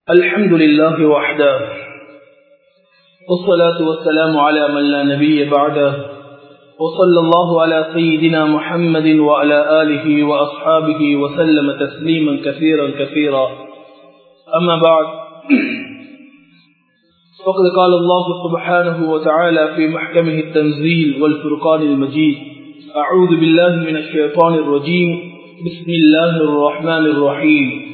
الحمد لله وحده والصلاة والسلام على من لا نبي بعده وصلى الله على سيدنا محمد وعلى آله وأصحابه وسلم تسليما كثيرا كثيرا أما بعد فقد قال الله سبحانه وتعالى في محكمه التنزيل والفرقان المجيد أعوذ بالله من الشيطان الرجيم بسم الله الرحمن الرحيم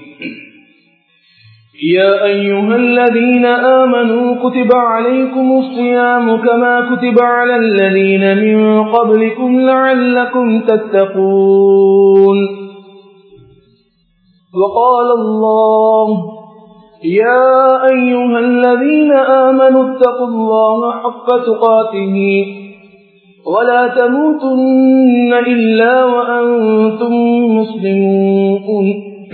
يا أيها الذين آمنوا كتب عليكم الصيام كما كتب على الذين من قبلكم لعلكم تتقون وقال الله يا أيها الذين آمنوا اتقوا الله حق تقاته ولا تموتن إلا وأنتم مسلمون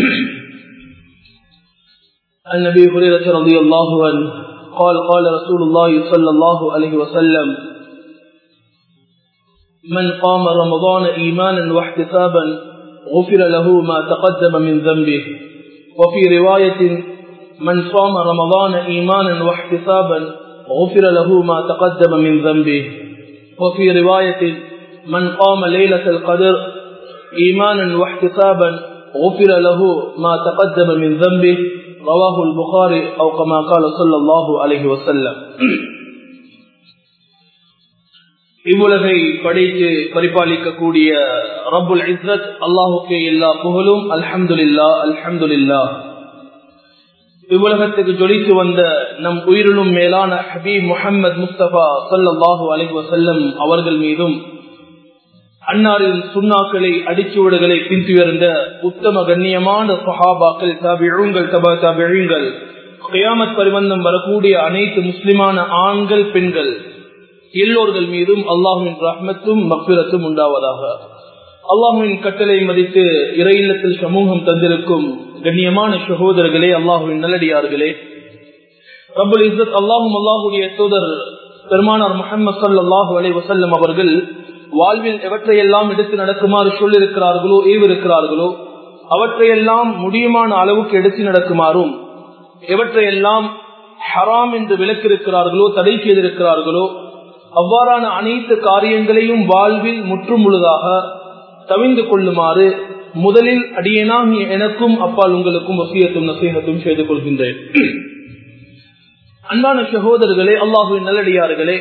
عن ابي هريره رضي الله عنه قال قال رسول الله صلى الله عليه وسلم من قام رمضان ايمانا واحتسابا غفر له ما تقدم من ذنبه وفي روايه من صام رمضان ايمانا واحتسابا غفر له ما تقدم من ذنبه وفي روايه من قام ليله القدر ايمانا واحتسابا غفر له ما تقدم من ذنبه رواه البخاري أو كما قال صلى الله عليه وسلم இவ்வுலகை படைத்து பரிபாலிக்கக்கூடிய ரபுல் இஸ்ரத் அல்லாஹுக்கு எல்லா புகழும் அல்ஹம்துலில்லா அல்ஹம்துலில்லா இவ்வுலகத்துக்கு ஜொலித்து வந்த நம் உயிரிலும் மேலான ஹபீப் முஹம்மது முஸ்தபா சல்லாஹூ அலி வசல்லம் அவர்கள் மீதும் அன்னாரின் சுண்ணாக்களை அடிச்சுவடுகளை பின்துயர்ந்த உத்தம கண்ணியமான சஹாபாக்கள் தபிழுங்கள் தபா தபிழுங்கள் கியாமத் பரிவந்தம் வரக்கூடிய அனைத்து முஸ்லிமான ஆண்கள் பெண்கள் எல்லோர்கள் மீதும் அல்லாஹுவின் ரஹ்மத்தும் மக்பிரத்தும் உண்டாவதாக அல்லாஹுவின் கட்டளை மதித்து இறையில்லத்தில் சமூகம் தந்திருக்கும் கண்ணியமான சகோதரர்களே அல்லாஹுவின் நல்லடியார்களே ரபுல் இசத் அல்லாஹும் அல்லாஹுடைய தூதர் பெருமானார் முகமது சல்லாஹூ அலை வசல்லம் அவர்கள் வாழ்வில் எவற்றையெல்லாம் எடுத்து நடக்குமாறு சொல்லிருக்கிறார்களோ ஏவிருக்கிறார்களோ அவற்றையெல்லாம் முடியுமான அளவுக்கு எடுத்து நடக்குமாறும் எவற்றையெல்லாம் ஹராம் என்று விளக்கிருக்கிறார்களோ தடை செய்திருக்கிறார்களோ அவ்வாறான அனைத்து காரியங்களையும் வாழ்வில் முற்றும் முழுதாக தவிந்து கொள்ளுமாறு முதலில் அடியனாகிய எனக்கும் அப்பால் உங்களுக்கும் வசியத்தும் நசீகத்தும் செய்து கொள்கின்றேன் அன்பான சகோதரர்களே அல்லாஹுவின் நல்லடியார்களே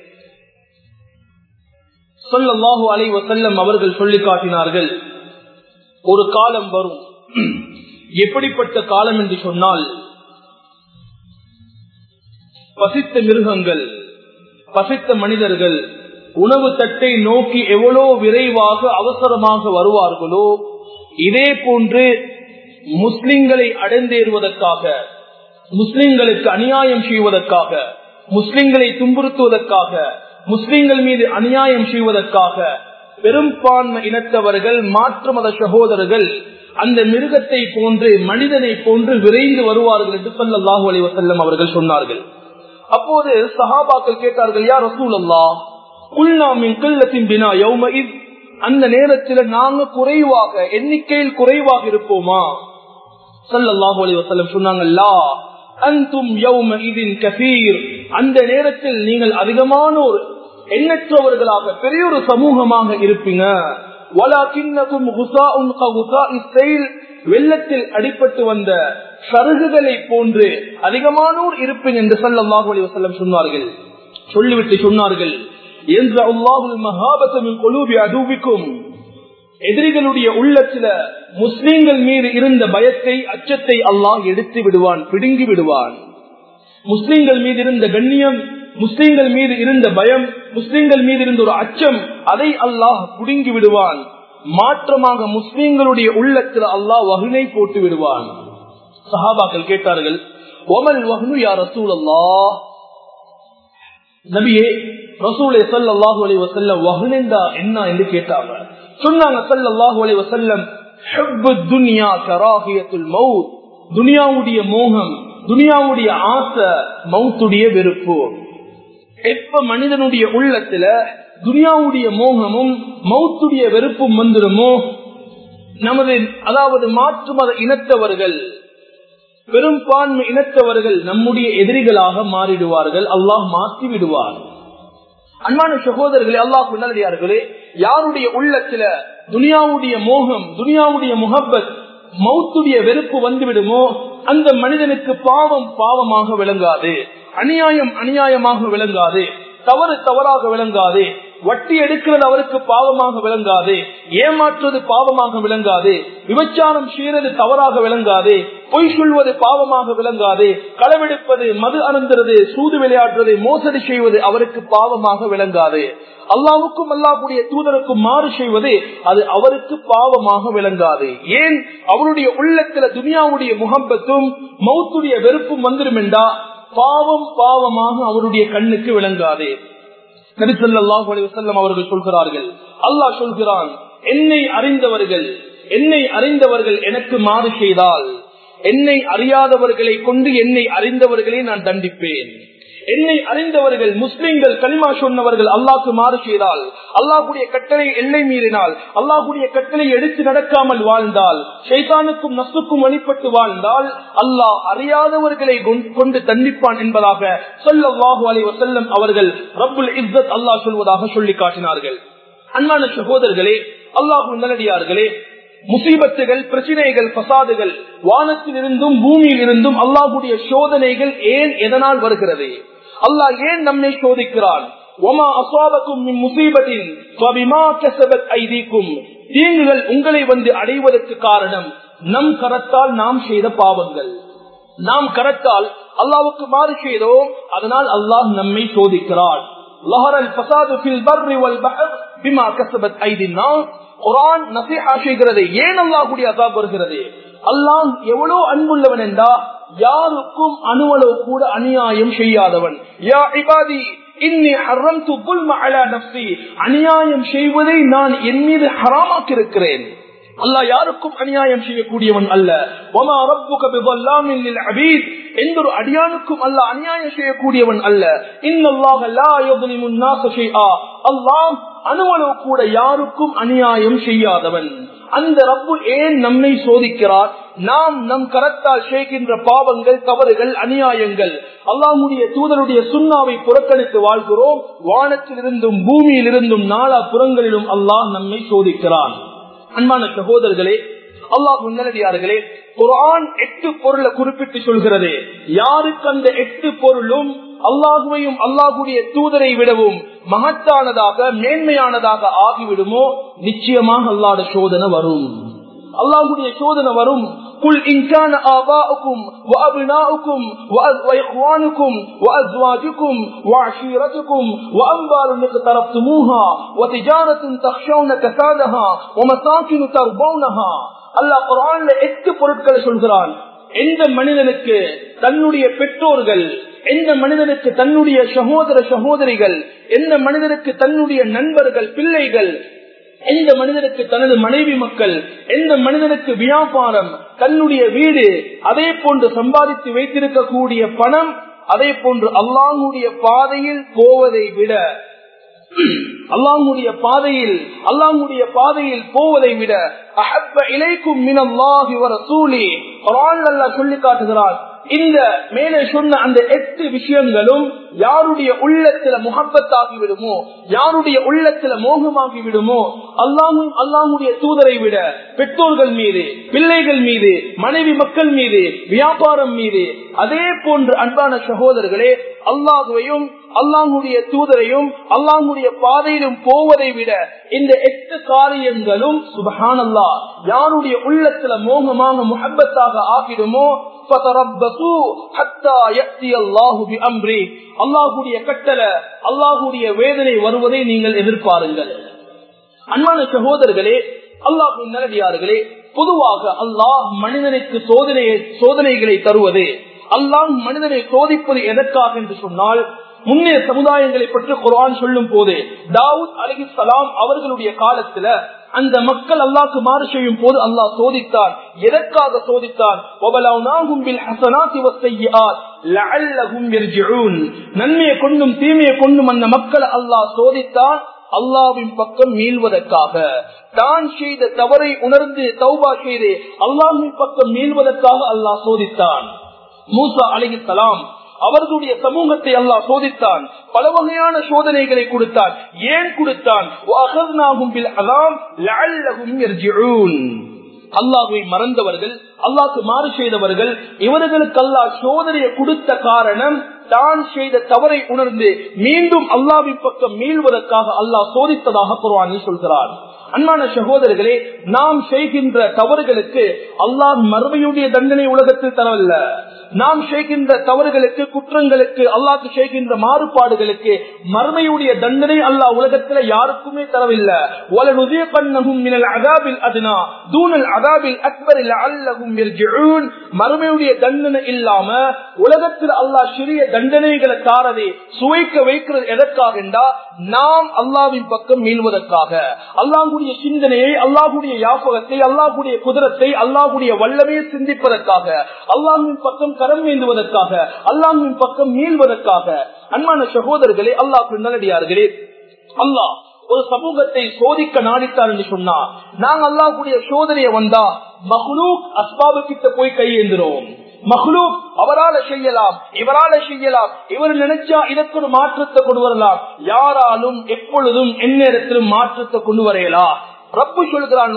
சொல்லல்லாஹு அலை வசல்லம் அவர்கள் சொல்லி காட்டினார்கள் ஒரு காலம் வரும் எப்படிப்பட்ட காலம் என்று சொன்னால் பசித்த மிருகங்கள் பசித்த மனிதர்கள் உணவு தட்டை நோக்கி எவ்வளோ விரைவாக அவசரமாக வருவார்களோ இதே போன்று முஸ்லிம்களை அடைந்தேறுவதற்காக முஸ்லிம்களுக்கு அநியாயம் செய்வதற்காக முஸ்லிம்களை துன்புறுத்துவதற்காக முஸ்லிம்கள் மீது அநியாயம் செய்வதற்காக பெரும்பான்மை இனத்தவர்கள் மாற்று மத சகோதரர்கள் அந்த மிருகத்தை போன்று மனிதனை போன்று விரைந்து வருவார்கள் என்று சொல்லல்லாஹு அலி வசல்லம் அவர்கள் சொன்னார்கள் அப்போது சஹாபாக்கள் கேட்டார்கள் யார் ரசூல் அல்லா உள்நாமின் கில்லத்தின் பினா யௌமஇத் அந்த நேரத்தில் நாங்க குறைவாக எண்ணிக்கையில் குறைவாக இருப்போமா சல்லல்லாஹு அலி வசல்லம் சொன்னாங்கல்லா அந்தும் யௌம இதின் கபீர் அந்த நேரத்தில் நீங்கள் அதிகமான ஒரு எண்ணற்றவர்களாக பெரிய ஒரு சமூகமாக இருப்பீங்க வெள்ளத்தில் அடிபட்டு வந்த சருகுகளை போன்று அதிகமானோர் இருப்பேன் என்று சல்லாஹூ அலி வசல்லம் சொன்னார்கள் சொல்லிவிட்டு சொன்னார்கள் என்ற அல்லாஹுல் மகாபத்தமின் கொலூபி அதூபிக்கும் எதிரிகளுடைய உள்ளத்துல முஸ்லீம்கள் மீது இருந்த பயத்தை அச்சத்தை அல்லாஹ் எடுத்து விடுவான் பிடுங்கி விடுவான் முஸ்லிம்கள் மீது இருந்த கண்ணியம் முஸ்லிம்கள் மீது இருந்த பயம் முஸ்லிம்கள் மீது இருந்த ஒரு அச்சம் அதை அல்லாஹ் புடுங்கி விடுவான் மாற்றமாக முஸ்லிம்களுடைய உள்ளத்தில் அல்லாஹ் வகுனை போட்டு விடுவான் சஹாபாக்கள் கேட்டார்கள் ஒமல் வகுனு யார் ரசூல் அல்லா நபியே ரசூலை சல்லாஹூ அலி வசல்லம் வகுனெண்டா என்ன என்று கேட்டாங்க சொன்னாங்க சல்லாஹூ அலி வசல்லம் துனியாவுடைய மோகம் துனியாவுடைய ஆசை மவுத்துடைய வெறுப்பு எப்ப மனிதனுடைய உள்ளத்துல துனியாவுடைய மோகமும் மௌத்துடைய வெறுப்பும் வந்துடுமோ நமது அதாவது மாற்று மத இனத்தவர்கள் பெரும்பான்மை இனத்தவர்கள் நம்முடைய எதிரிகளாக மாறிடுவார்கள் அல்லாஹ் மாற்றி விடுவார் அன்பான சகோதரர்களே அல்லாஹ் நல்லடியார்களே யாருடைய உள்ளத்துல துனியாவுடைய மோகம் துனியாவுடைய முகப்பத் மௌத்துடைய வெறுப்பு வந்துவிடுமோ அந்த மனிதனுக்கு பாவம் பாவமாக விளங்காது அநியாயம் அநியாயமாக விளங்காது தவறு தவறாக விளங்காது வட்டி எடுக்கிறது அவருக்கு பாவமாக விளங்காது ஏமாற்றுவது பாவமாக விளங்காது விபச்சாரம் செய்யறது தவறாக விளங்காது பொய் சொல்வது பாவமாக விளங்காது களவெடுப்பது மது அருந்துறது சூது விளையாடுறது மோசடி செய்வது அவருக்கு பாவமாக விளங்காது அல்லாவுக்கும் அல்லாஹுடைய தூதருக்கும் மாறு செய்வது அது அவருக்கு பாவமாக விளங்காது ஏன் அவருடைய உள்ளத்துல துனியாவுடைய முகம்பத்தும் மௌத்துடைய வெறுப்பும் வந்துடும் என்றா பாவம் பாவமாக அவருடைய கண்ணுக்கு விளங்காது நபிசல்லாஹு அலிவசல்லம் அவர்கள் சொல்கிறார்கள் அல்லாஹ் சொல்கிறான் என்னை அறிந்தவர்கள் என்னை அறிந்தவர்கள் எனக்கு மாறு செய்தால் என்னை அறியாதவர்களை கொண்டு என்னை அறிந்தவர்களை நான் தண்டிப்பேன் என்னை அறிந்தவர்கள் முஸ்லிம்கள் களிமா சொன்னவர்கள் அல்லாஹ்க்கு மாறு செய்தால் அல்லாஹுடைய கட்டளை எல்லை மீறினால் அல்லாஹுடைய கட்டளை எடுத்து நடக்காமல் வாழ்ந்தால் ஷைதானுக்கும் நசுக்கும் வழிபட்டு வாழ்ந்தால் அல்லாஹ் அறியாதவர்களை கொண்டு தண்டிப்பான் என்பதாக சொல்லவாஹு அலி வசல்லம் அவர்கள் ரப்புல் இஸ்ஸத் அல்லாஹ் சொல்வதாக சொல்லி காட்டினார்கள் அன்பான சகோதரர்களே அல்லாஹு நல்லடியார்களே முசீபத்துகள் பிரச்சனைகள் பசாதுகள் வானத்தில் இருந்தும் பூமியில் இருந்தும் அல்லாஹுடைய சோதனைகள் ஏன் எதனால் வருகிறது அல்லாஹ் ஏன் நம்மை சோதிக்கிறான் தீங்குகள் உங்களை வந்து அடைவதற்கு காரணம் நம் கரத்தால் நாம் செய்த பாவங்கள் நாம் கரத்தால் அல்லாவுக்கு மாறு செய்தோம் அதனால் அல்லாஹ் நம்மை சோதிக்கிறான் குரான் நசிஹா செய்கிறது ஏன் அல்லாஹுடைய அசாப் வருகிறது அல்லாஹ் எவ்வளவு அன்புள்ளவன் என்றா யாருக்கும் அணுவளவு கூட அநியாயம் செய்யாதவன் யா இபாதி இன்னி ஹர்ரம்து புல்ம அலா நப்சி அநியாயம் செய்வதை நான் என் மீது ஹராமாக்கி இருக்கிறேன் அல்லாஹ் யாருக்கும் அநியாயம் செய்யக்கூடியவன் அல்ல ஒமா ரப்புக பிவல்லாமின் லில் அபீத் எந்த ஒரு அடியானுக்கும் அல்ல அநியாயம் செய்யக்கூடியவன் அல்ல இன்னல்லாஹ லா யுظلمு الناس شيئا அல்லாஹ் அணுவளவு கூட யாருக்கும் அநியாயம் செய்யாதவன் அந்த ரப்பு ஏன் நம்மை சோதிக்கிறார் நாம் நம் கரத்தால் செய்கின்ற பாவங்கள் தவறுகள் அநியாயங்கள் அல்லாமுடைய தூதருடைய சுண்ணாவை புறக்கணித்து வாழ்கிறோம் வானத்தில் இருந்தும் பூமியில் இருந்தும் நாலா புறங்களிலும் அல்லாஹ் நம்மை சோதிக்கிறான் அன்பான சகோதரர்களே அல்லாஹ் முன்னடியார்களே குரான் எட்டு பொருளை குறிப்பிட்டு சொல்கிறது யாருக்கு அந்த எட்டு பொருளும் அல்லாஹுவையும் அல்லாஹுடைய தூதரை விடவும் மகத்தானதாக மேன்மையானதாக ஆகிவிடுமோ நிச்சயமாக அல்லாட சோதனை வரும் அல்லாஹுடைய சோதனை வரும் قل إن كان آباؤكم وأبناؤكم وإخوانكم وأزواجكم وعشيرتكم وأنبال اقترفتموها وتجارة تخشون كسادها ومساكن ترضونها அல்லாஹ் குரான்ல எட்டு பொருட்களை சொல்கிறான் எந்த மனிதனுக்கு தன்னுடைய பெற்றோர்கள் எந்த மனிதனுக்கு தன்னுடைய சகோதர சகோதரிகள் எந்த மனிதனுக்கு தன்னுடைய நண்பர்கள் பிள்ளைகள் எந்த மனிதனுக்கு தனது மனைவி மக்கள் எந்த மனிதனுக்கு வியாபாரம் தன்னுடைய வீடு அதே போன்று சம்பாதித்து வைத்திருக்கக்கூடிய பணம் அதே போன்று அல்லாஹுடைய பாதையில் போவதை விட அல்லாஹுடைய பாதையில் அல்லாஹுடைய பாதையில் போவதை விட அஹப்ப இலைக்கும் மினல்லாஹி வ ரசூலி குர்ஆன் அல்லாஹ் சொல்லி காட்டுகிறான் இந்த மேலே சொன்ன அந்த எட்டு விஷயங்களும் யாருடைய உள்ளத்துல முகப்பத்தாகி விடுமோ யாருடைய உள்ளத்துல மோகமாகி விடுமோ அல்லாமும் அல்லாமுடைய தூதரை விட பெற்றோர்கள் மீது பிள்ளைகள் மீது மனைவி மக்கள் மீது வியாபாரம் மீது அதே போன்று அன்பான சகோதரர்களே அல்லாஹுவையும் அல்லாஹுடைய தூதரையும் அல்லாஹுடைய பாதையிலும் போவதை விட இந்த எட்டு காரியங்களும் சுபஹானல்லா யாருடைய உள்ளத்துல மோகமாக முகப்பத்தாக ஆகிடுமோ அல்லாஹுடைய கட்டளை அல்லாஹுடைய வேதனை வருவதை நீங்கள் எதிர்பாருங்கள் அன்பான சகோதரர்களே அல்லாஹின் நல்லடியார்களே பொதுவாக அல்லாஹ் மனிதனுக்கு சோதனையை சோதனைகளை தருவது அல்லாஹ் மனிதனை சோதிப்பது எதற்காக என்று சொன்னால் முன்னே சமுதாயங்களை பற்றி குரான் சொல்லும் போது தாவூத் அலி சலாம் அவர்களுடைய காலத்துல அந்த மக்கள் அல்லாக்கு மாறு செய்யும் போது அல்லாஹ் சோதித்தான் எதற்காக சோதித்தான் நன்மையை கொண்டும் தீமையை கொண்டும் அந்த மக்களை அல்லாஹ் சோதித்தான் அல்லாவின் பக்கம் மீள்வதற்காக தான் செய்த தவறை உணர்ந்து தௌபா செய்து அல்லாஹின் பக்கம் மீள்வதற்காக அல்லாஹ் சோதித்தான் மூசா அலிகலாம் அவர்களுடைய சமூகத்தை அல்லாஹ் சோதித்தான் பல வகையான சோதனைகளை கொடுத்தான் ஏன் கொடுத்தான் அல்லாஹை மறந்தவர்கள் அல்லாஹ்க்கு மாறு செய்தவர்கள் இவர்களுக்கு அல்லாஹ் சோதனையை கொடுத்த காரணம் தான் செய்த தவறை உணர்ந்து மீண்டும் அல்லாவின் பக்கம் மீள்வதற்காக அல்லாஹ் சோதித்ததாக குர்வானில் சொல்கிறார் அன்பான சகோதரர்களே நாம் செய்கின்ற தவறுகளுக்கு அல்லாஹ் மறுமையுடைய தண்டனை உலகத்தில் தரவில்ல நாம் செய்கின்ற தவறுகளுக்கு குற்றங்களுக்கு அல்லாஹ் செய்கின்ற மாறுபாடுகளுக்கு மறுமையுடைய தண்டனை அல்லாஹ் உலகத்தில் யாருக்குமே தரவில்லை மறுமையுடைய தண்டனை இல்லாம உலகத்தில் அல்லாஹ் சிறிய தண்டனைகளை தாரதை சுவைக்க வைக்கிறது எதற்காக நாம் அல்லாவின் பக்கம் மீள்வதற்காக அல்லாஹுடைய சிந்தனையை அல்லாஹுடைய யாபகத்தை அல்லாஹுடைய குதிரத்தை அல்லாஹுடைய வல்லமையை சிந்திப்பதற்காக அல்லாஹின் பக்கம் கரம் வேண்டுவதற்காக அல்லாஹின் பக்கம் மீள்வதற்காக அன்பான சகோதரர்களே அல்லாஹ் நல்லடியார்களே அல்லாஹ் ஒரு சமூகத்தை சோதிக்க நாடித்தார் என்று சொன்னா நாங்க அல்லாஹுடைய சோதனையை வந்தா மஹ்லூக் அஸ்பாபு கிட்ட போய் கையேந்திரோம் மஹ்லூக் அவரால செய்யலாம் இவரால செய்யலாம் இவர் நினைச்சா இதற்கு ஒரு மாற்றத்தை கொண்டு வரலாம் யாராலும் எப்பொழுதும் எந்நேரத்திலும் மாற்றத்தை கொண்டு வரையலாம் ரப்பு சொல்கிறான்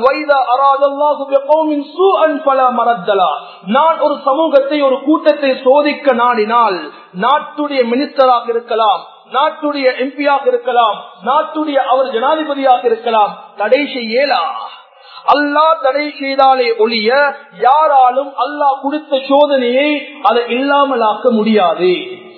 நான் ஒரு சமூகத்தை ஒரு கூட்டத்தை சோதிக்க நாடினால் நாட்டுடைய மினிஸ்டராக இருக்கலாம் நாட்டுடைய எம்பியாக இருக்கலாம் நாட்டுடைய அவர் ஜனாதிபதியாக இருக்கலாம் தடை செய்யலா அல்லாஹ் தடை செய்தாலே ஒழிய யாராலும் அல்லாஹ் கொடுத்த சோதனையை அதை இல்லாமலாக்க முடியாது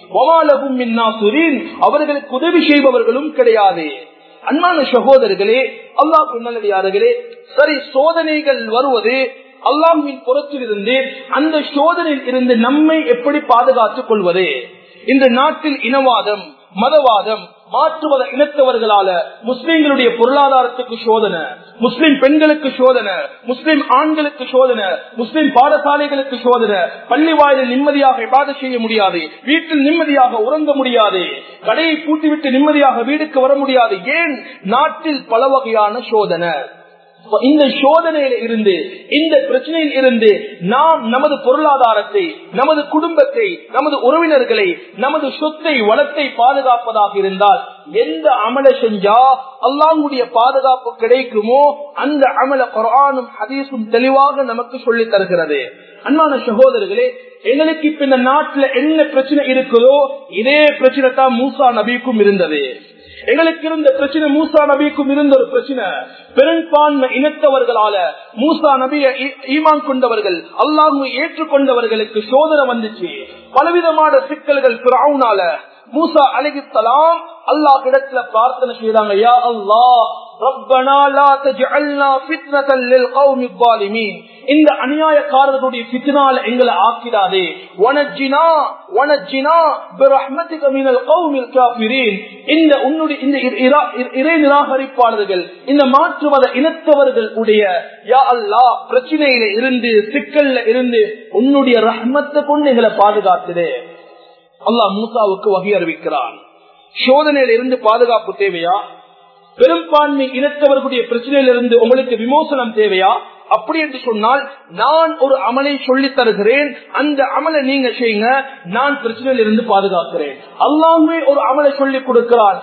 அவர்களுக்கு உதவி செய்பவர்களும் கிடையாது அன்பான சகோதரர்களே அல்லாஹ் நல்லடியார்களே சரி சோதனைகள் வருவது அல்லாஹின் புறத்தில் இருந்து அந்த சோதனையில் இருந்து நம்மை எப்படி பாதுகாத்துக் கொள்வது இந்த நாட்டில் இனவாதம் மதவாதம் மாற்றுவத இனத்தவர்களால முஸ்லிம்களுடைய பொருளாதாரத்துக்கு சோதனை முஸ்லிம் பெண்களுக்கு சோதனை முஸ்லிம் ஆண்களுக்கு சோதனை முஸ்லிம் பாடசாலைகளுக்கு சோதனை பள்ளி வாயிலில் நிம்மதியாக பாத செய்ய முடியாது வீட்டில் நிம்மதியாக உறங்க முடியாது கடையை பூட்டிவிட்டு நிம்மதியாக வீடுக்கு வர முடியாது ஏன் நாட்டில் பல வகையான சோதனை இந்த சோதனையில இருந்து இந்த பிரச்சனையில் இருந்து நாம் நமது பொருளாதாரத்தை நமது குடும்பத்தை நமது உறவினர்களை நமது சொத்தை வளத்தை பாதுகாப்பதாக இருந்தால் எந்த அமல செஞ்சா அல்லாங்குடைய பாதுகாப்பு கிடைக்குமோ அந்த அமல குரானும் ஹதீஸும் தெளிவாக நமக்கு சொல்லி தருகிறது அன்பான சகோதரர்களே எங்களுக்கு இப்ப இந்த நாட்டுல என்ன பிரச்சனை இருக்குதோ இதே பிரச்சனை தான் மூசா நபிக்கும் இருந்தது எங்களுக்கு இருந்த பிரச்சனை மூசா நபிக்கும் இருந்த ஒரு பிரச்சனை பெரும்பான்மை இனத்தவர்களால மூசா நபிய ஈமான் கொண்டவர்கள் அல்லாஹு ஏற்றுக்கொண்டவர்களுக்கு சோதனை வந்துச்சு பலவிதமான சிக்கல்கள் பிராவுனால மூசா அலிகித்தலாம் அல்லாஹ் இடத்துல பிரார்த்தனை செய்தாங்க யா அல்லாஹ் ரப்பனா லா தஜ்அல்னா ஃபித்னத்தல் லில்கௌமி ظالمين இந்த அநியாயக்காரர்களுடைய ஃபித்னால எங்களை ஆக்கிடாதே வனஜ்ஜினா வனஜ்ஜினா பிரஹ்மதிக மினல் கௌமில் காஃபிரீன் இந்த உன்னுடைய இந்த இறை நிராகரிப்பாளர்கள் இந்த மாற்றுவத இனத்தவர்கள் உடைய யா அல்லாஹ் பிரச்சனையில இருந்து சிக்கல்ல இருந்து உன்னுடைய ரஹ்மத்தை கொண்டு எங்களை பாதுகாத்துதே அல்லாஹ் மூசாவுக்கு வகை அறிவிக்கிறான் சோதனையில இருந்து பாதுகாப்பு தேவையா பெரும்பான்மை இனத்தவர்களுடைய பிரச்சனையிலிருந்து உங்களுக்கு விமோசனம் தேவையா அப்படி என்று சொன்னால் நான் ஒரு அமலை சொல்லி தருகிறேன் அந்த அமலை நீங்க செய்யுங்க நான் பிரச்சனையில் இருந்து பாதுகாக்கிறேன் அல்லாமே ஒரு அமலை சொல்லி கொடுக்கிறான்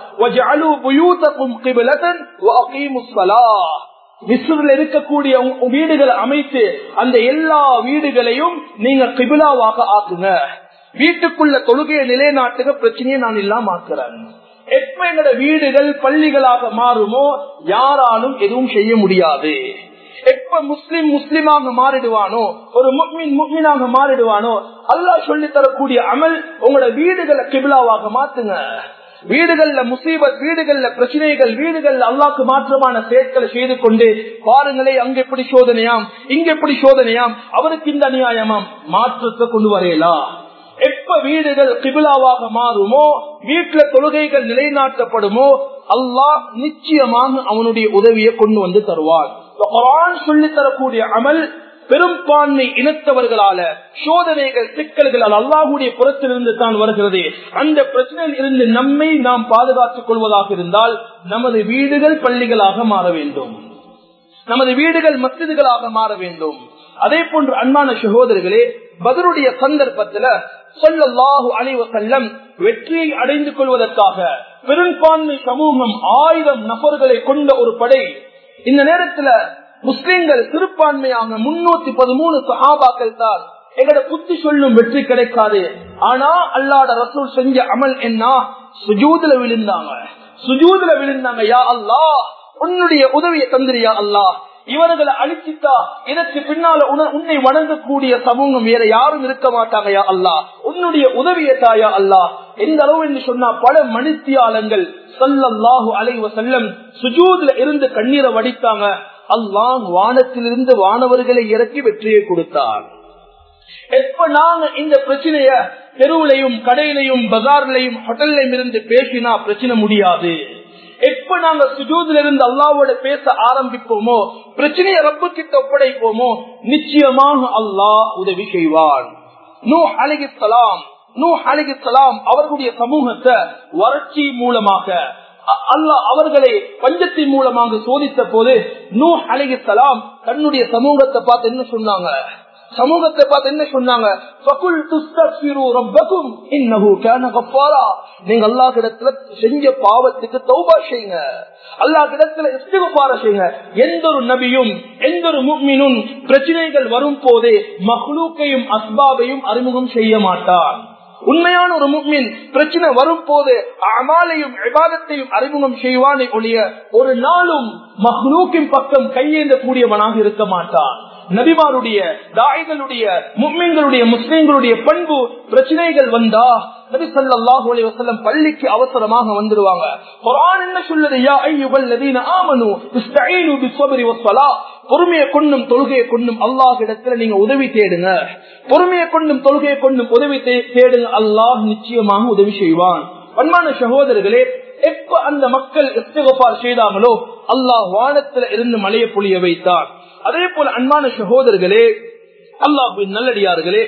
மிஸ்ரில் இருக்கக்கூடிய வீடுகளை அமைத்து அந்த எல்லா வீடுகளையும் நீங்க கிபிலாவாக ஆக்குங்க வீட்டுக்குள்ள தொழுகையை நிலைநாட்டுக பிரச்சனையை நான் இல்லாம ஆக்குறேன் எப்ப எங்களோட வீடுகள் பள்ளிகளாக மாறுமோ யாராலும் எதுவும் செய்ய முடியாது எப்ப முஸ்லிம் முஸ்லிமாக மாறிடுவானோ ஒரு முக்மின் முக்மினாக மாறிடுவானோ அல்லாஹ் சொல்லி தரக்கூடிய அமல் உங்களோட வீடுகளை கிபிலாவாக மாத்துங்க வீடுகள்ல முசீபத் வீடுகள்ல பிரச்சனைகள் வீடுகள்ல அல்லாக்கு மாற்றமான செயற்களை செய்து கொண்டு பாருங்களே அங்க எப்படி சோதனையாம் இங்க எப்படி சோதனையாம் அவருக்கு இந்த அநியாயமாம் மாற்றத்தை கொண்டு வரையலாம் எப்ப வீடுகள் கிபிலாவாக மாறுமோ வீட்டுல தொழுகைகள் நிலைநாட்டப்படுமோ அல்லாஹ் நிச்சயமாக அவனுடைய உதவியை கொண்டு வந்து தருவான் சொல்லி தரக்கூடிய அமல் பெரும்பான்மை இனத்தவர்களால சோதனைகள் சிக்கல்கள் அல்லாஹுடைய புறத்திலிருந்து தான் வருகிறது அந்த பிரச்சனையில் இருந்து நம்மை நாம் பாதுகாத்துக் கொள்வதாக இருந்தால் நமது வீடுகள் பள்ளிகளாக மாற வேண்டும் நமது வீடுகள் மசிதுகளாக மாற வேண்டும் அதே போன்று அன்பான சகோதரர்களே பதிலுடைய சந்தர்ப்பத்துல சொல்லல்லாஹு அலைவ செல்லம் வெற்றியை அடைந்து கொள்வதற்காக பெரும்பான்மை சமூகம் ஆயிரம் நபர்களை கொண்ட ஒரு படை இந்த நேரத்துல முஸ்லிம்கள் சிறுபான்மையாக முன்னூத்தி பதிமூணு சஹாபாக்கள் தான் எங்கட புத்தி சொல்லும் வெற்றி கிடைக்காது ஆனா அல்லாட ரசூல் செஞ்ச அமல் என்ன சுஜூதுல விழுந்தாங்க சுஜூதுல விழுந்தாங்க யா அல்லா உன்னுடைய உதவியை தந்திரியா அல்லா இவர்களை அழிச்சிட்டா இதற்கு பின்னால உன்னை வணங்கக்கூடிய சமூகம் வேற யாரும் இருக்க மாட்டாங்கயா அல்லா உன்னுடைய உதவியை தாயா அல்லா எந்த அளவு என்று சொன்னா பல மனுத்தியாளங்கள் சல்லல்லாஹு அலைவ செல்லம் சுஜூதுல இருந்து கண்ணீரை வடித்தாங்க அல்லாஹ் வானத்திலிருந்து வானவர்களை இறக்கி வெற்றியை கொடுத்தார் எப்ப நாங்க இந்த பிரச்சனைய தெருவுலையும் கடையிலையும் பஜார்லையும் ஹோட்டல்லையும் இருந்து பேசினா பிரச்சனை முடியாது எப்ப நாங்க சுஜூதுல இருந்து அல்லாவோட பேச ஆரம்பிப்போமோ பிரச்சனையை ரப்பு கிட்ட ஒப்படைப்போமோ நிச்சயமாக அல்லாஹ் உதவி செய்வான் நூ அலிகிசலாம் நூ அலிகிசலாம் அவர்களுடைய சமூகத்தை வறட்சி மூலமாக அல்லாஹ் அவர்களை பஞ்சத்தின் மூலமாக சோதித்த போது நூ அலிகிசலாம் தன்னுடைய சமூகத்தை பார்த்து என்ன சொன்னாங்க சமூகத்தை பார்த்து என்ன சொன்னாங்க நீங்க அல்லா கிடத்துல செஞ்ச பாவத்துக்கு தௌபா செய்யுங்க அல்லா கிடத்துல இஸ்திகுபார செய்யுங்க எந்த ஒரு நபியும் எந்த ஒரு முக்மினும் பிரச்சனைகள் வரும் போதே மஹ்லூக்கையும் அஸ்பாபையும் அறிமுகம் செய்ய மாட்டான் உண்மையான ஒரு முக்மின் பிரச்சனை வரும் போது அமாலையும் விவாதத்தையும் அறிமுகம் செய்வானே ஒழிய ஒரு நாளும் மஹ்லூக்கின் பக்கம் கையேந்த கூடியவனாக இருக்க மாட்டான் நபிமாருடைய தாய்களுடைய முக்மீன்களுடைய முஸ்லீம்களுடைய பண்பு பிரச்சனைகள் வந்தா நபி ஸல்லல்லாஹு அலைஹி வஸல்லம் பள்ளிக்கு அவசரமாக வந்துருவாங்க குர்ஆன் என்ன சொல்லுது யா அய்யுஹல் லதீன ஆமனு இஸ்தஈனு பிஸ்ஸப்ரி வஸ்ஸலாஹ் பொறுமையை கொண்டும் தொழுகையை கொண்டும் அல்லாஹ்விடத்துல நீங்க உதவி தேடுங்க பொறுமையை கொண்டும் தொழுகையை கொண்டும் உதவி தே- தேடுங்க அல்லாஹ் நிச்சயமாக உதவி செய்வான் அன்பான சகோதரர்களே எப்ப அந்த மக்கள் இஸ்திகபார் செய்தாங்களோ அல்லாஹ் வானத்துல இருந்து மலையை பொழிய வைத்தார் அதே போல அன்பான சகோதரர்களே அல்லாஹின் நல்லடியார்களே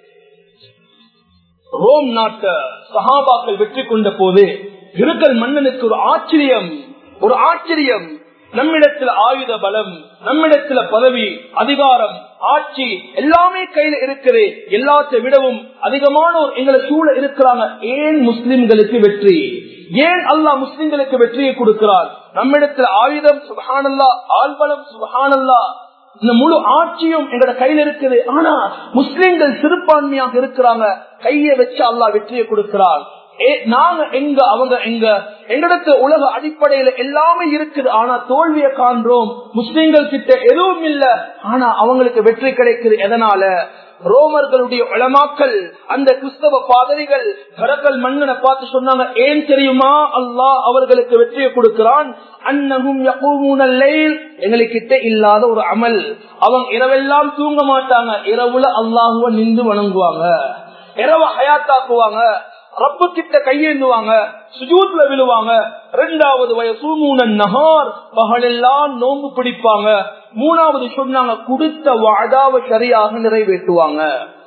ரோம் நாட்ட சஹாபாக்கள் வெற்றி கொண்ட போது இருக்கல் மன்னனுக்கு ஒரு ஆச்சரியம் ஒரு ஆச்சரியம் நம்மிடத்துல ஆயுத பலம் நம்மிடத்துல பதவி அதிகாரம் ஆட்சி எல்லாமே கையில இருக்குது எல்லாத்தை விடவும் அதிகமானோர் எங்களை சூழ இருக்கிறாங்க ஏன் முஸ்லிம்களுக்கு வெற்றி ஏன் அல்லாஹ் முஸ்லிம்களுக்கு வெற்றியை கொடுக்கிறார் நம்மிடத்துல ஆயுதம் சுபஹானல்லா ஆள்பலம் சுபஹானல்லா இந்த முழு ஆட்சியும் எங்கட கையில இருக்குது ஆனா முஸ்லிம்கள் சிறுபான்மையாக இருக்கிறாங்க கையை வச்சு அல்லாஹ் வெற்றியை கொடுக்கிறார் ஏ, நாங்க எங்க அவங்க எங்க எங்களிடத்து உலக அடிப்படையில எல்லாமே இருக்குது ஆனா தோல்வியை காண்றோம் முஸ்லிம்கள் கிட்ட எதுவும் இல்ல ஆனா அவங்களுக்கு வெற்றி கிடைக்குது எதனால ரோமர்களுடைய உளமாக்கல் அந்த கிறிஸ்தவ பாதரிகள் கடற்கல் மன்னனை பார்த்து சொன்னாங்க ஏன் தெரியுமா அல்லாஹ் அவர்களுக்கு வெற்றியை கொடுக்கிறான் அன்னகும் எங்களுக்கிட்ட இல்லாத ஒரு அமல் அவங்க இரவெல்லாம் தூங்க மாட்டாங்க இரவுல அல்லாஹுவ நின்று வணங்குவாங்க இரவ ஹயாத்தாக்குவாங்க ரப்பு கிட்ட கையேந்துவாங்க சுஜூத்ல விழுவாங்க ரெண்டாவது வயசூமூன நகார் பகலெல்லாம் நோம்பு பிடிப்பாங்க மூணாவது சொன்னாங்க கொடுத்த வாதாவை சரியாக நிறைவேற்றுவாங்க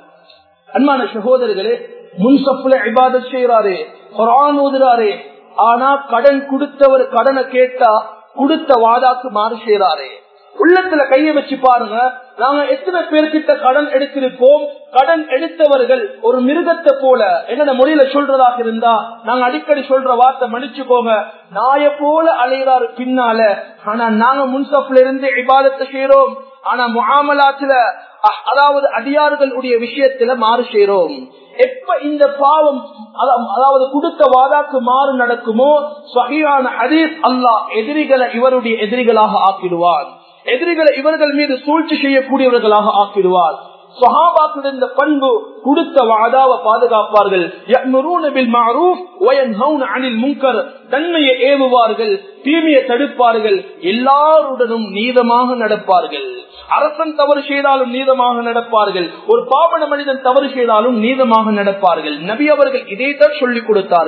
அன்பான சகோதரர்களே முன்சப்புல இபாதத் செய்யறாரு குரான் ஓதுறாரு ஆனா கடன் கொடுத்தவர் கடனை கேட்டா கொடுத்த வாதாக்கு மாறு செய்யறாரு உள்ளத்துல கைய வச்சு பாருங்க நாங்க எத்தனை பேர்கிட்ட கடன் எடுத்திருப்போம் கடன் எடுத்தவர்கள் ஒரு மிருகத்தை போல என்னோட மொழியில சொல்றதாக இருந்தா நாங்க அடிக்கடி சொல்ற வார்த்தை மன்னிச்சுக்கோங்க நாய போல அலைகிறாரு பின்னால ஆனா நாங்க முன்சப்ல இருந்து இபாதத்தை செய்யறோம் ஆனா முகாமலாத்துல அஹ், அதாவது அடியார்களுடைய விஷயத்துல மாறு செய்யறோம் எப்ப இந்த பாவம் அதா- அதாவது கொடுத்த வாதாக்கு மாறு நடக்குமோ சகியான ஹதீஸ் அல்லாஹ் எதிரிகளை இவருடைய எதிரிகளாக ஆக்கிடுவார் எதிரிகளை இவர்கள் மீது சூழ்ச்சி செய்யக்கூடியவர்களாக ஆக்கிடுவார் சஹாபாக்கள் இந்த பண்பு கொடுத்த வாதாவை பாதுகாப்பார்கள் يأمرون بالمعروف وينهون عن المنكر தன்மையை ஏவுவார்கள் தீமையை தடுப்பார்கள் எல்லாருடனும் நீதமாக நடப்பார்கள் அரசன் தவறு செய்தாலும் நீதமாக நடப்பார்கள் ஒரு பாவன மனிதன் தவறு செய்தாலும் நீதமாக நடப்பார்கள் நபி அவர்கள் இதைத்தான் சொல்லிக் கொடுத்தார்கள்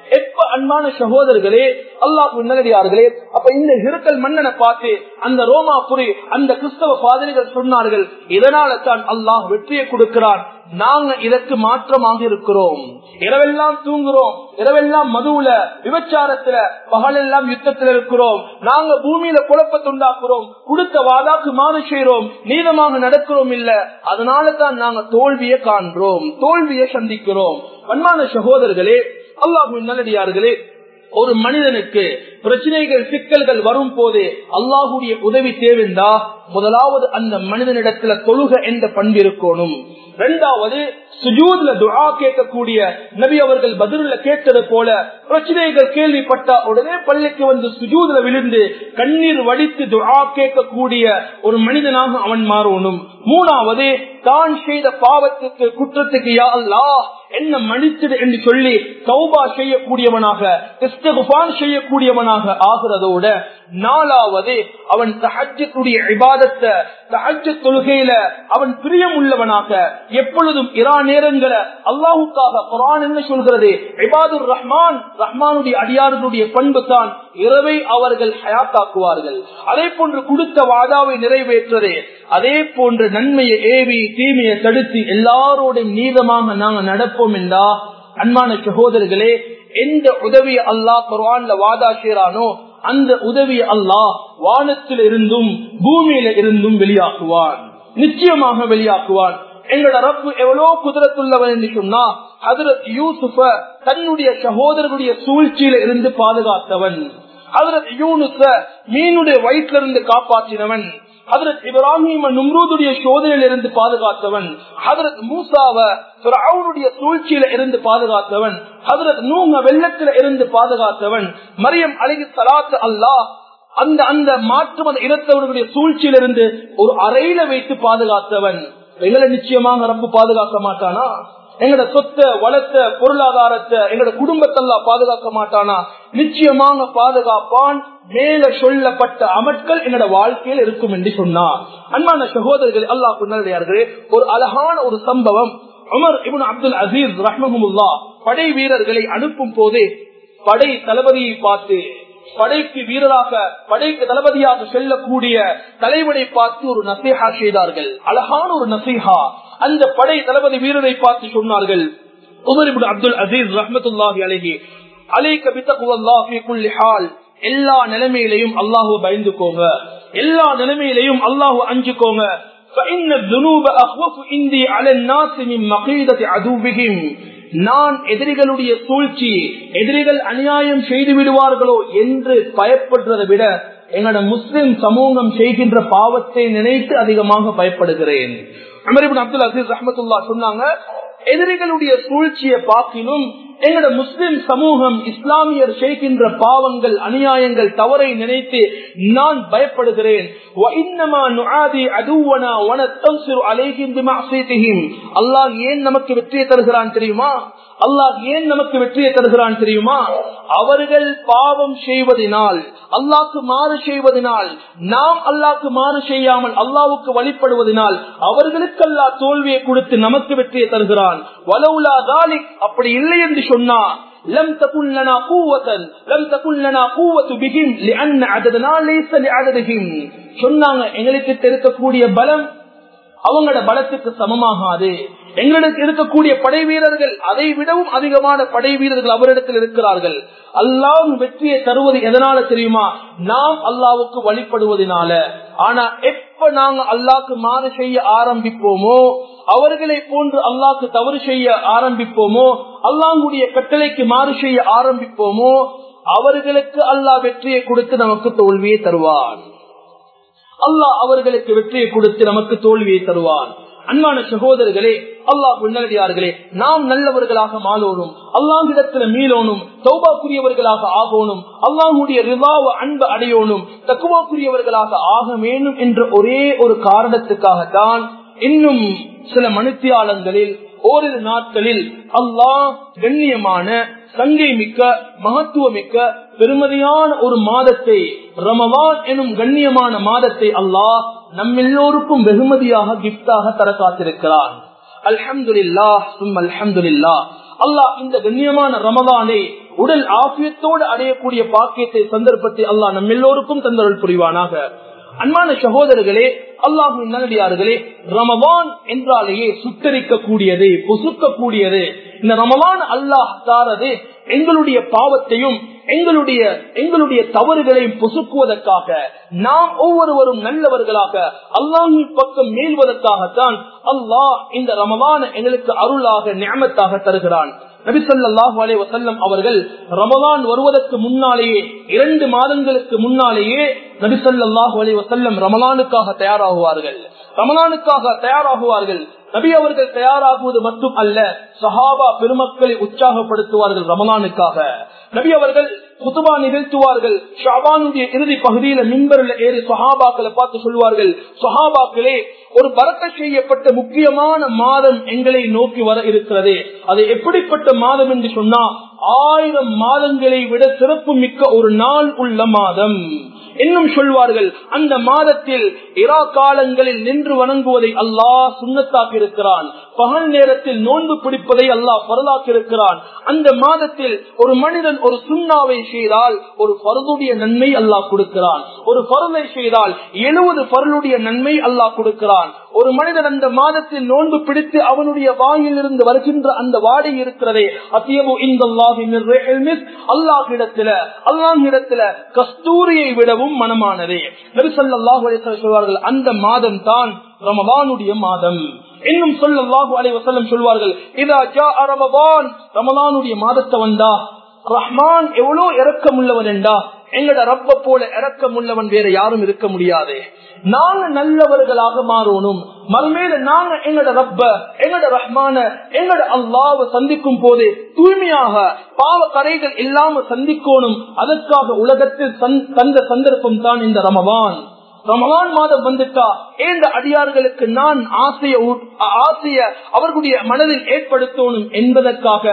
எப்ப அன்பான சகோதரர்களே அல்லாஹ் நல்லடியார்களே அப்ப இந்த ஹிருக்கல் மன்னனை பார்த்து அந்த ரோமாபுரி அந்த கிறிஸ்தவ பாதிரிகள் சொன்னார்கள் இதனால தான் அல்லாஹ் வெற்றியை கொடுக்கிறான் நாங்க இதற்கு மாற்றமாக இருக்கிறோம் இரவெல்லாம் தூங்குறோம் இரவெல்லாம் மதுவுல விபச்சாரத்துல பகலெல்லாம் யுத்தத்தில் இருக்கிறோம் நாங்க பூமியில குழப்பத்தை உண்டாக்குறோம் கொடுத்த வாதாக்கு மாறு செய்யறோம் நீதமாக நடக்கிறோம் இல்ல அதனால தான் நாங்க தோல்வியை காண்றோம் தோல்வியை சந்திக்கிறோம் அன்பான சகோதரர்களே அல்லாஹு நல்லடியார்களே ஒரு மனிதனுக்கு பிரச்சனைகள் சிக்கல்கள் வரும் போது அல்லாஹுடைய உதவி தேவைந்தா முதலாவது அந்த மனிதனிடத்துல தொழுக என்ற பண்பு இருக்கணும் இரண்டாவது சுஜூத்ல துஆ கேட்கக்கூடிய நபி அவர்கள் பதில கேட்டது போல பிரச்சனைகள் கேள்விப்பட்ட உடனே பள்ளிக்கு வந்து சுஜூதுல விழுந்து கண்ணீர் வடித்து துஆ கேட்கக்கூடிய ஒரு மனிதனாக அவன் மாறணும் மூணாவது தான் செய்த பாவத்துக்கு குற்றத்துக்கு யா அல்லாஹ் என்ன மன்னித்தது என்று சொல்லி சௌபா செய்யக்கூடியவனாக இஸ்திகுஃபார் செய்யக்கூடியவனாக ஆகிறதோட நாலாவது அவன் தஹஜத்துடைய இபாதத்தை தஹஜ தொழுகையில அவன் பிரியம் உள்ளவனாக எப்பொழுதும் இரா நேரங்களை அல்லாஹுக்காக குரான் என்ன சொல்கிறது இபாதுர் ரஹ்மான் ரஹ்மானுடைய அடியார்களுடைய பண்பு தான் இரவை அவர்கள் ஹயாத்தாக்குவார்கள் அதே போன்று கொடுத்த வாதாவை நிறைவேற்றது அதே போன்று நன்மையை ஏவி தீமையை தடுத்து எல்லாரோடும் நீதமாக நாங்க நடப்போம் என்றா அன்பான சகோதரர்களே எந்த உதவியை அல்லாஹ் குர்ஆன்ல வாதா செய்யறானோ அந்த உதவி அல்லாஹ் வானத்தில் இருந்தும் பூமியில இருந்தும் வெளியாக்குவான் நிச்சயமாக வெளியாக்குவான் எங்களோட ரப்பு எவ்வளவு குதிரத்துள்ளவன் என்று சொன்னா ஹதரத் யூசுஃப தன்னுடைய சகோதரர்களுடைய சூழ்ச்சியில இருந்து பாதுகாத்தவன் ஹதரத் யூனுஸ மீனுடைய வயிற்றிலிருந்து காப்பாற்றினவன் ஹதரத் இப்ராஹிம் நும்ரூதுடைய சோதனையில இருந்து பாதுகாத்தவன் ஹதரத் மூசாவ அவனுடைய சூழ்ச்சியில இருந்து பாதுகாத்தவன் ஹதரத் நூங்க வெள்ளத்தில இருந்து பாதுகாத்தவன் மரியம் அழகி சலாத்து அல்லாஹ் அந்த அந்த மாற்று மத இனத்தவர்களுடைய சூழ்ச்சியிலிருந்து ஒரு அறையில வைத்து பாதுகாத்தவன் எங்களை நிச்சயமாக ரப்பு பாதுகாக்க மாட்டானா எங்கட சொத்தை வளர்த்த பொருளாதாரத்தை எங்கட குடும்பத்தெல்லாம் பாதுகாக்க மாட்டானா நிச்சயமாக பாதுகாப்பான் மேல சொல்லப்பட்ட அமட்கள் என்னோட வாழ்க்கையில் இருக்கும் என்று சொன்னார் அன்பான சகோதரர்கள் அல்லாஹ் குன்னரையார்களே ஒரு அழகான ஒரு சம்பவம் உமர் இபுன் அப்துல் அசீஸ் ரஹ்மஹமுல்லா படை வீரர்களை அனுப்பும் போதே படை தளபதியை பார்த்து படைக்கு வீரராக படைக்கு தளபதியாக செல்லக்கூடிய தலைவனை பார்த்து ஒரு நசீஹா செய்தார்கள் அழகான ஒரு நசீஹா அந்த படை தளபதி வீரரை பார்த்து சொன்னார்கள் உமர் இபுன் அப்துல் அசீஸ் ரஹமத்துல்லாஹி அலஹி அலைக்க பித்தகுவல்லாஹி குல்லி ஹால் எல்லா நிலைமையிலையும் அல்லாஹு பயந்துக்கோங்க எல்லா நிலைமையிலையும் அல்லாஹு அஞ்சுக்கோங்க فإن الذنوب أخوف عندي على الناس من مقيدة عدوهم நான் எதிரிகளுடைய சூழ்ச்சி எதிரிகள் அநியாயம் செய்து விடுவார்களோ என்று பயப்படுறதை விட எங்களோட முஸ்லிம் சமூகம் செய்கின்ற பாவத்தை நினைத்து அதிகமாக பயப்படுகிறேன் அமரிபின் அப்துல் அசீஸ் ரஹமத்துல்லா சொன்னாங்க எதிரிகளுடைய சூழ்ச்சியை பார்க்கினும் எங்களோட முஸ்லிம் சமூகம் இஸ்லாமியர் செய்கின்ற பாவங்கள் அநியாயங்கள் தவறை நினைத்து நான் பயப்படுகிறேன் அல்லாஹ் ஏன் நமக்கு வெற்றியை தருகிறான் தெரியுமா அல்லாஹ் ஏன் நமக்கு வெற்றியை தருகிறான் தெரியுமா அவர்கள் பாவம் செய்வதனால் அல்லாக்கு மாறு செய்வதனால் நாம் அல்லாக்கு மாறு செய்யாமல் அல்லாவுக்கு வழிபடுவதனால் அவர்களுக்கு அல்லா தோல்வியை கொடுத்து நமக்கு வெற்றியை தருகிறான் வலவுலா தாலிக் அப்படி இல்லை என்று சொன்னா لم تكن لنا قوة لم تكن لنا قوة بهم لأن عددنا ليس لعددهم சொன்னாங்க எங்களுக்கு இருக்கக்கூடிய பலம் அவங்களோட பலத்துக்கு சமமாகாது எங்களுக்கு இருக்கக்கூடிய படை வீரர்கள் அதை விடவும் அதிகமான படை வீரர்கள் அவரிடத்தில் இருக்கிறார்கள் அல்லாஹ் வெற்றியை தருவது எதனால தெரியுமா நாம் அல்லாவுக்கு வழிபடுவதனால ஆனா எப்ப நாங்க அல்லாக்கு மாறு செய்ய ஆரம்பிப்போமோ அவர்களை போன்று அல்லாக்கு தவறு செய்ய ஆரம்பிப்போமோ அல்லாங்குடைய கட்டளைக்கு மாறு செய்ய ஆரம்பிப்போமோ அவர்களுக்கு அல்லாஹ் வெற்றியை கொடுத்து நமக்கு தோல்வியை தருவான் அல்லாஹ் அவர்களுக்கு வெற்றியை கொடுத்து நமக்கு தோல்வியை தருவான் அன்பான சகோதரர்களே அல்லாஹ் உன்னடியார்களே நாம் நல்லவர்களாக மாறோனும் அல்லாஹிடத்துல மீளோனும் சௌபாக்குரியவர்களாக ஆகணும் அல்லாஹுடைய ரிவாவ அன்பு அடையோனும் தக்குவாக்குரியவர்களாக ஆக வேண்டும் என்ற ஒரே ஒரு காரணத்துக்காகத்தான் இன்னும் சில மனுத்தியாளங்களில் ஓரிரு நாட்களில் அல்லாஹ் கண்ணியமான சங்கை மிக்க மகத்துவமிக்க பெருமதியான ஒரு மாதத்தை ரமவான் எனும் கண்ணியமான மாதத்தை அல்லாஹ் நம் எல்லோருக்கும் வெகுமதியாக கிப்டாக தர காத்திருக்கிறான் அல்ஹம்துல்லா சும் அல்ஹம்துல்லா அல்லாஹ் இந்த கண்ணியமான ரமதானை உடல் ஆபியத்தோடு அடையக்கூடிய பாக்கியத்தை சந்தர்ப்பத்தை அல்லாஹ் நம்ம எல்லோருக்கும் தந்தருள் புரிவானாக அன்பான சகோதரர்களே அல்லாஹின் நல்லடியார்களே ரமவான் என்றாலேயே சுத்தரிக்க கூடியது பொசுக்க கூடியது இந்த ரமவான் அல்லாஹ் தாரது எங்களுடைய பாவத்தையும் எங்களுடைய எங்களுடைய தவறுகளையும் பொசுக்குவதற்காக நாம் ஒவ்வொருவரும் நல்லவர்களாக அல்லாஹின் பக்கம் மேல்வதற்காகத்தான் அல்லாஹ் இந்த ரமவான எங்களுக்கு அருளாக நியமத்தாக தருகிறான் நபிசல்லாஹு அலே வசல்லம் அவர்கள் ரமதான் வருவதற்கு முன்னாலேயே இரண்டு மாதங்களுக்கு முன்னாலேயே நபிசல்லாஹு அலே வசல்லம் ரமலானுக்காக தயாராகுவார்கள் ரமலானுக்காக தயாராகுவார்கள் நபி அவர்கள் தயாராகுவது மட்டும் அல்ல சஹாபா பெருமக்களை உற்சாகப்படுத்துவார்கள் ரமலானுக்காக நபி அவர்கள் குதுபா நிகழ்த்துவார்கள் ஷாபானுடைய இறுதி பகுதியில மின்பரில் ஏறி சஹாபாக்களை பார்த்து சொல்வார்கள் சஹாபாக்களே ஒரு பறக்க செய்யப்பட்ட முக்கியமான மாதம் எங்களை நோக்கி வர இருக்கிறது அது எப்படிப்பட்ட மாதம் என்று சொன்னா ஆயிரம் மாதங்களை விட சிறப்பு மிக்க ஒரு நாள் உள்ள மாதம் இன்னும் சொல்வார்கள் அந்த மாதத்தில் இரா காலங்களில் நின்று வணங்குவதை அல்லாஹ் சுண்ணத்தாக்கி இருக்கிறான் பகல் நேரத்தில் நோன்பு பிடிப்பதை அல்லாஹ் பரலாக்கி இருக்கிறான் அந்த மாதத்தில் ஒரு மனிதன் ஒரு சுண்ணாவை செய்தால் ஒரு பருதுடைய நன்மை அல்லாஹ் கொடுக்கிறான் ஒரு பருதை செய்தால் எழுபது பருளுடைய நன்மை அல்லாஹ் கொடுக்கிறான் ஒரு மனிதன் அந்த மாதத்தில் நோன்பு பிடித்து அவனுடைய வாயில் இருந்து வருகின்ற அந்த வாடை இருக்கிறதே அத்தியபு இந்த அல்லாஹிடத்துல அல்லாஹிடத்துல கஸ்தூரியை விடவும் மனமானதே நபிசல்லாஹு சொல்வார்கள் அந்த மாதம் தான் ரமவானுடைய மாதம் இன்னும் சொல்லல்லாஹு அலை வசல்லம் சொல்வார்கள் இதா ஜா ரமவான் ரமலானுடைய மாதத்தை வந்தா ரஹ்மான் எவ்வளவு இறக்கம் உள்ளவன் என்றா எங்கட ரப்ப போல இறக்கம் உள்ளவன் வேற யாரும் இருக்க முடியாது நாங்க நல்லவர்களாக மாறணும் மறுமேல நாங்க எங்கட ரப்ப எங்கட ரஹ்மான எங்கட அல்லாவ சந்திக்கும் போது தூய்மையாக பாவ கரைகள் இல்லாம சந்திக்கணும் அதற்காக உலகத்தில் தந்த சந்தர்ப்பம் தான் இந்த ரமவான் ரமலான் மாதம் வந்துட்டா ஏந்த அடியார்களுக்கு நான் ஆசைய ஆசைய அவர்களுடைய மனதில் ஏற்படுத்தணும் என்பதற்காக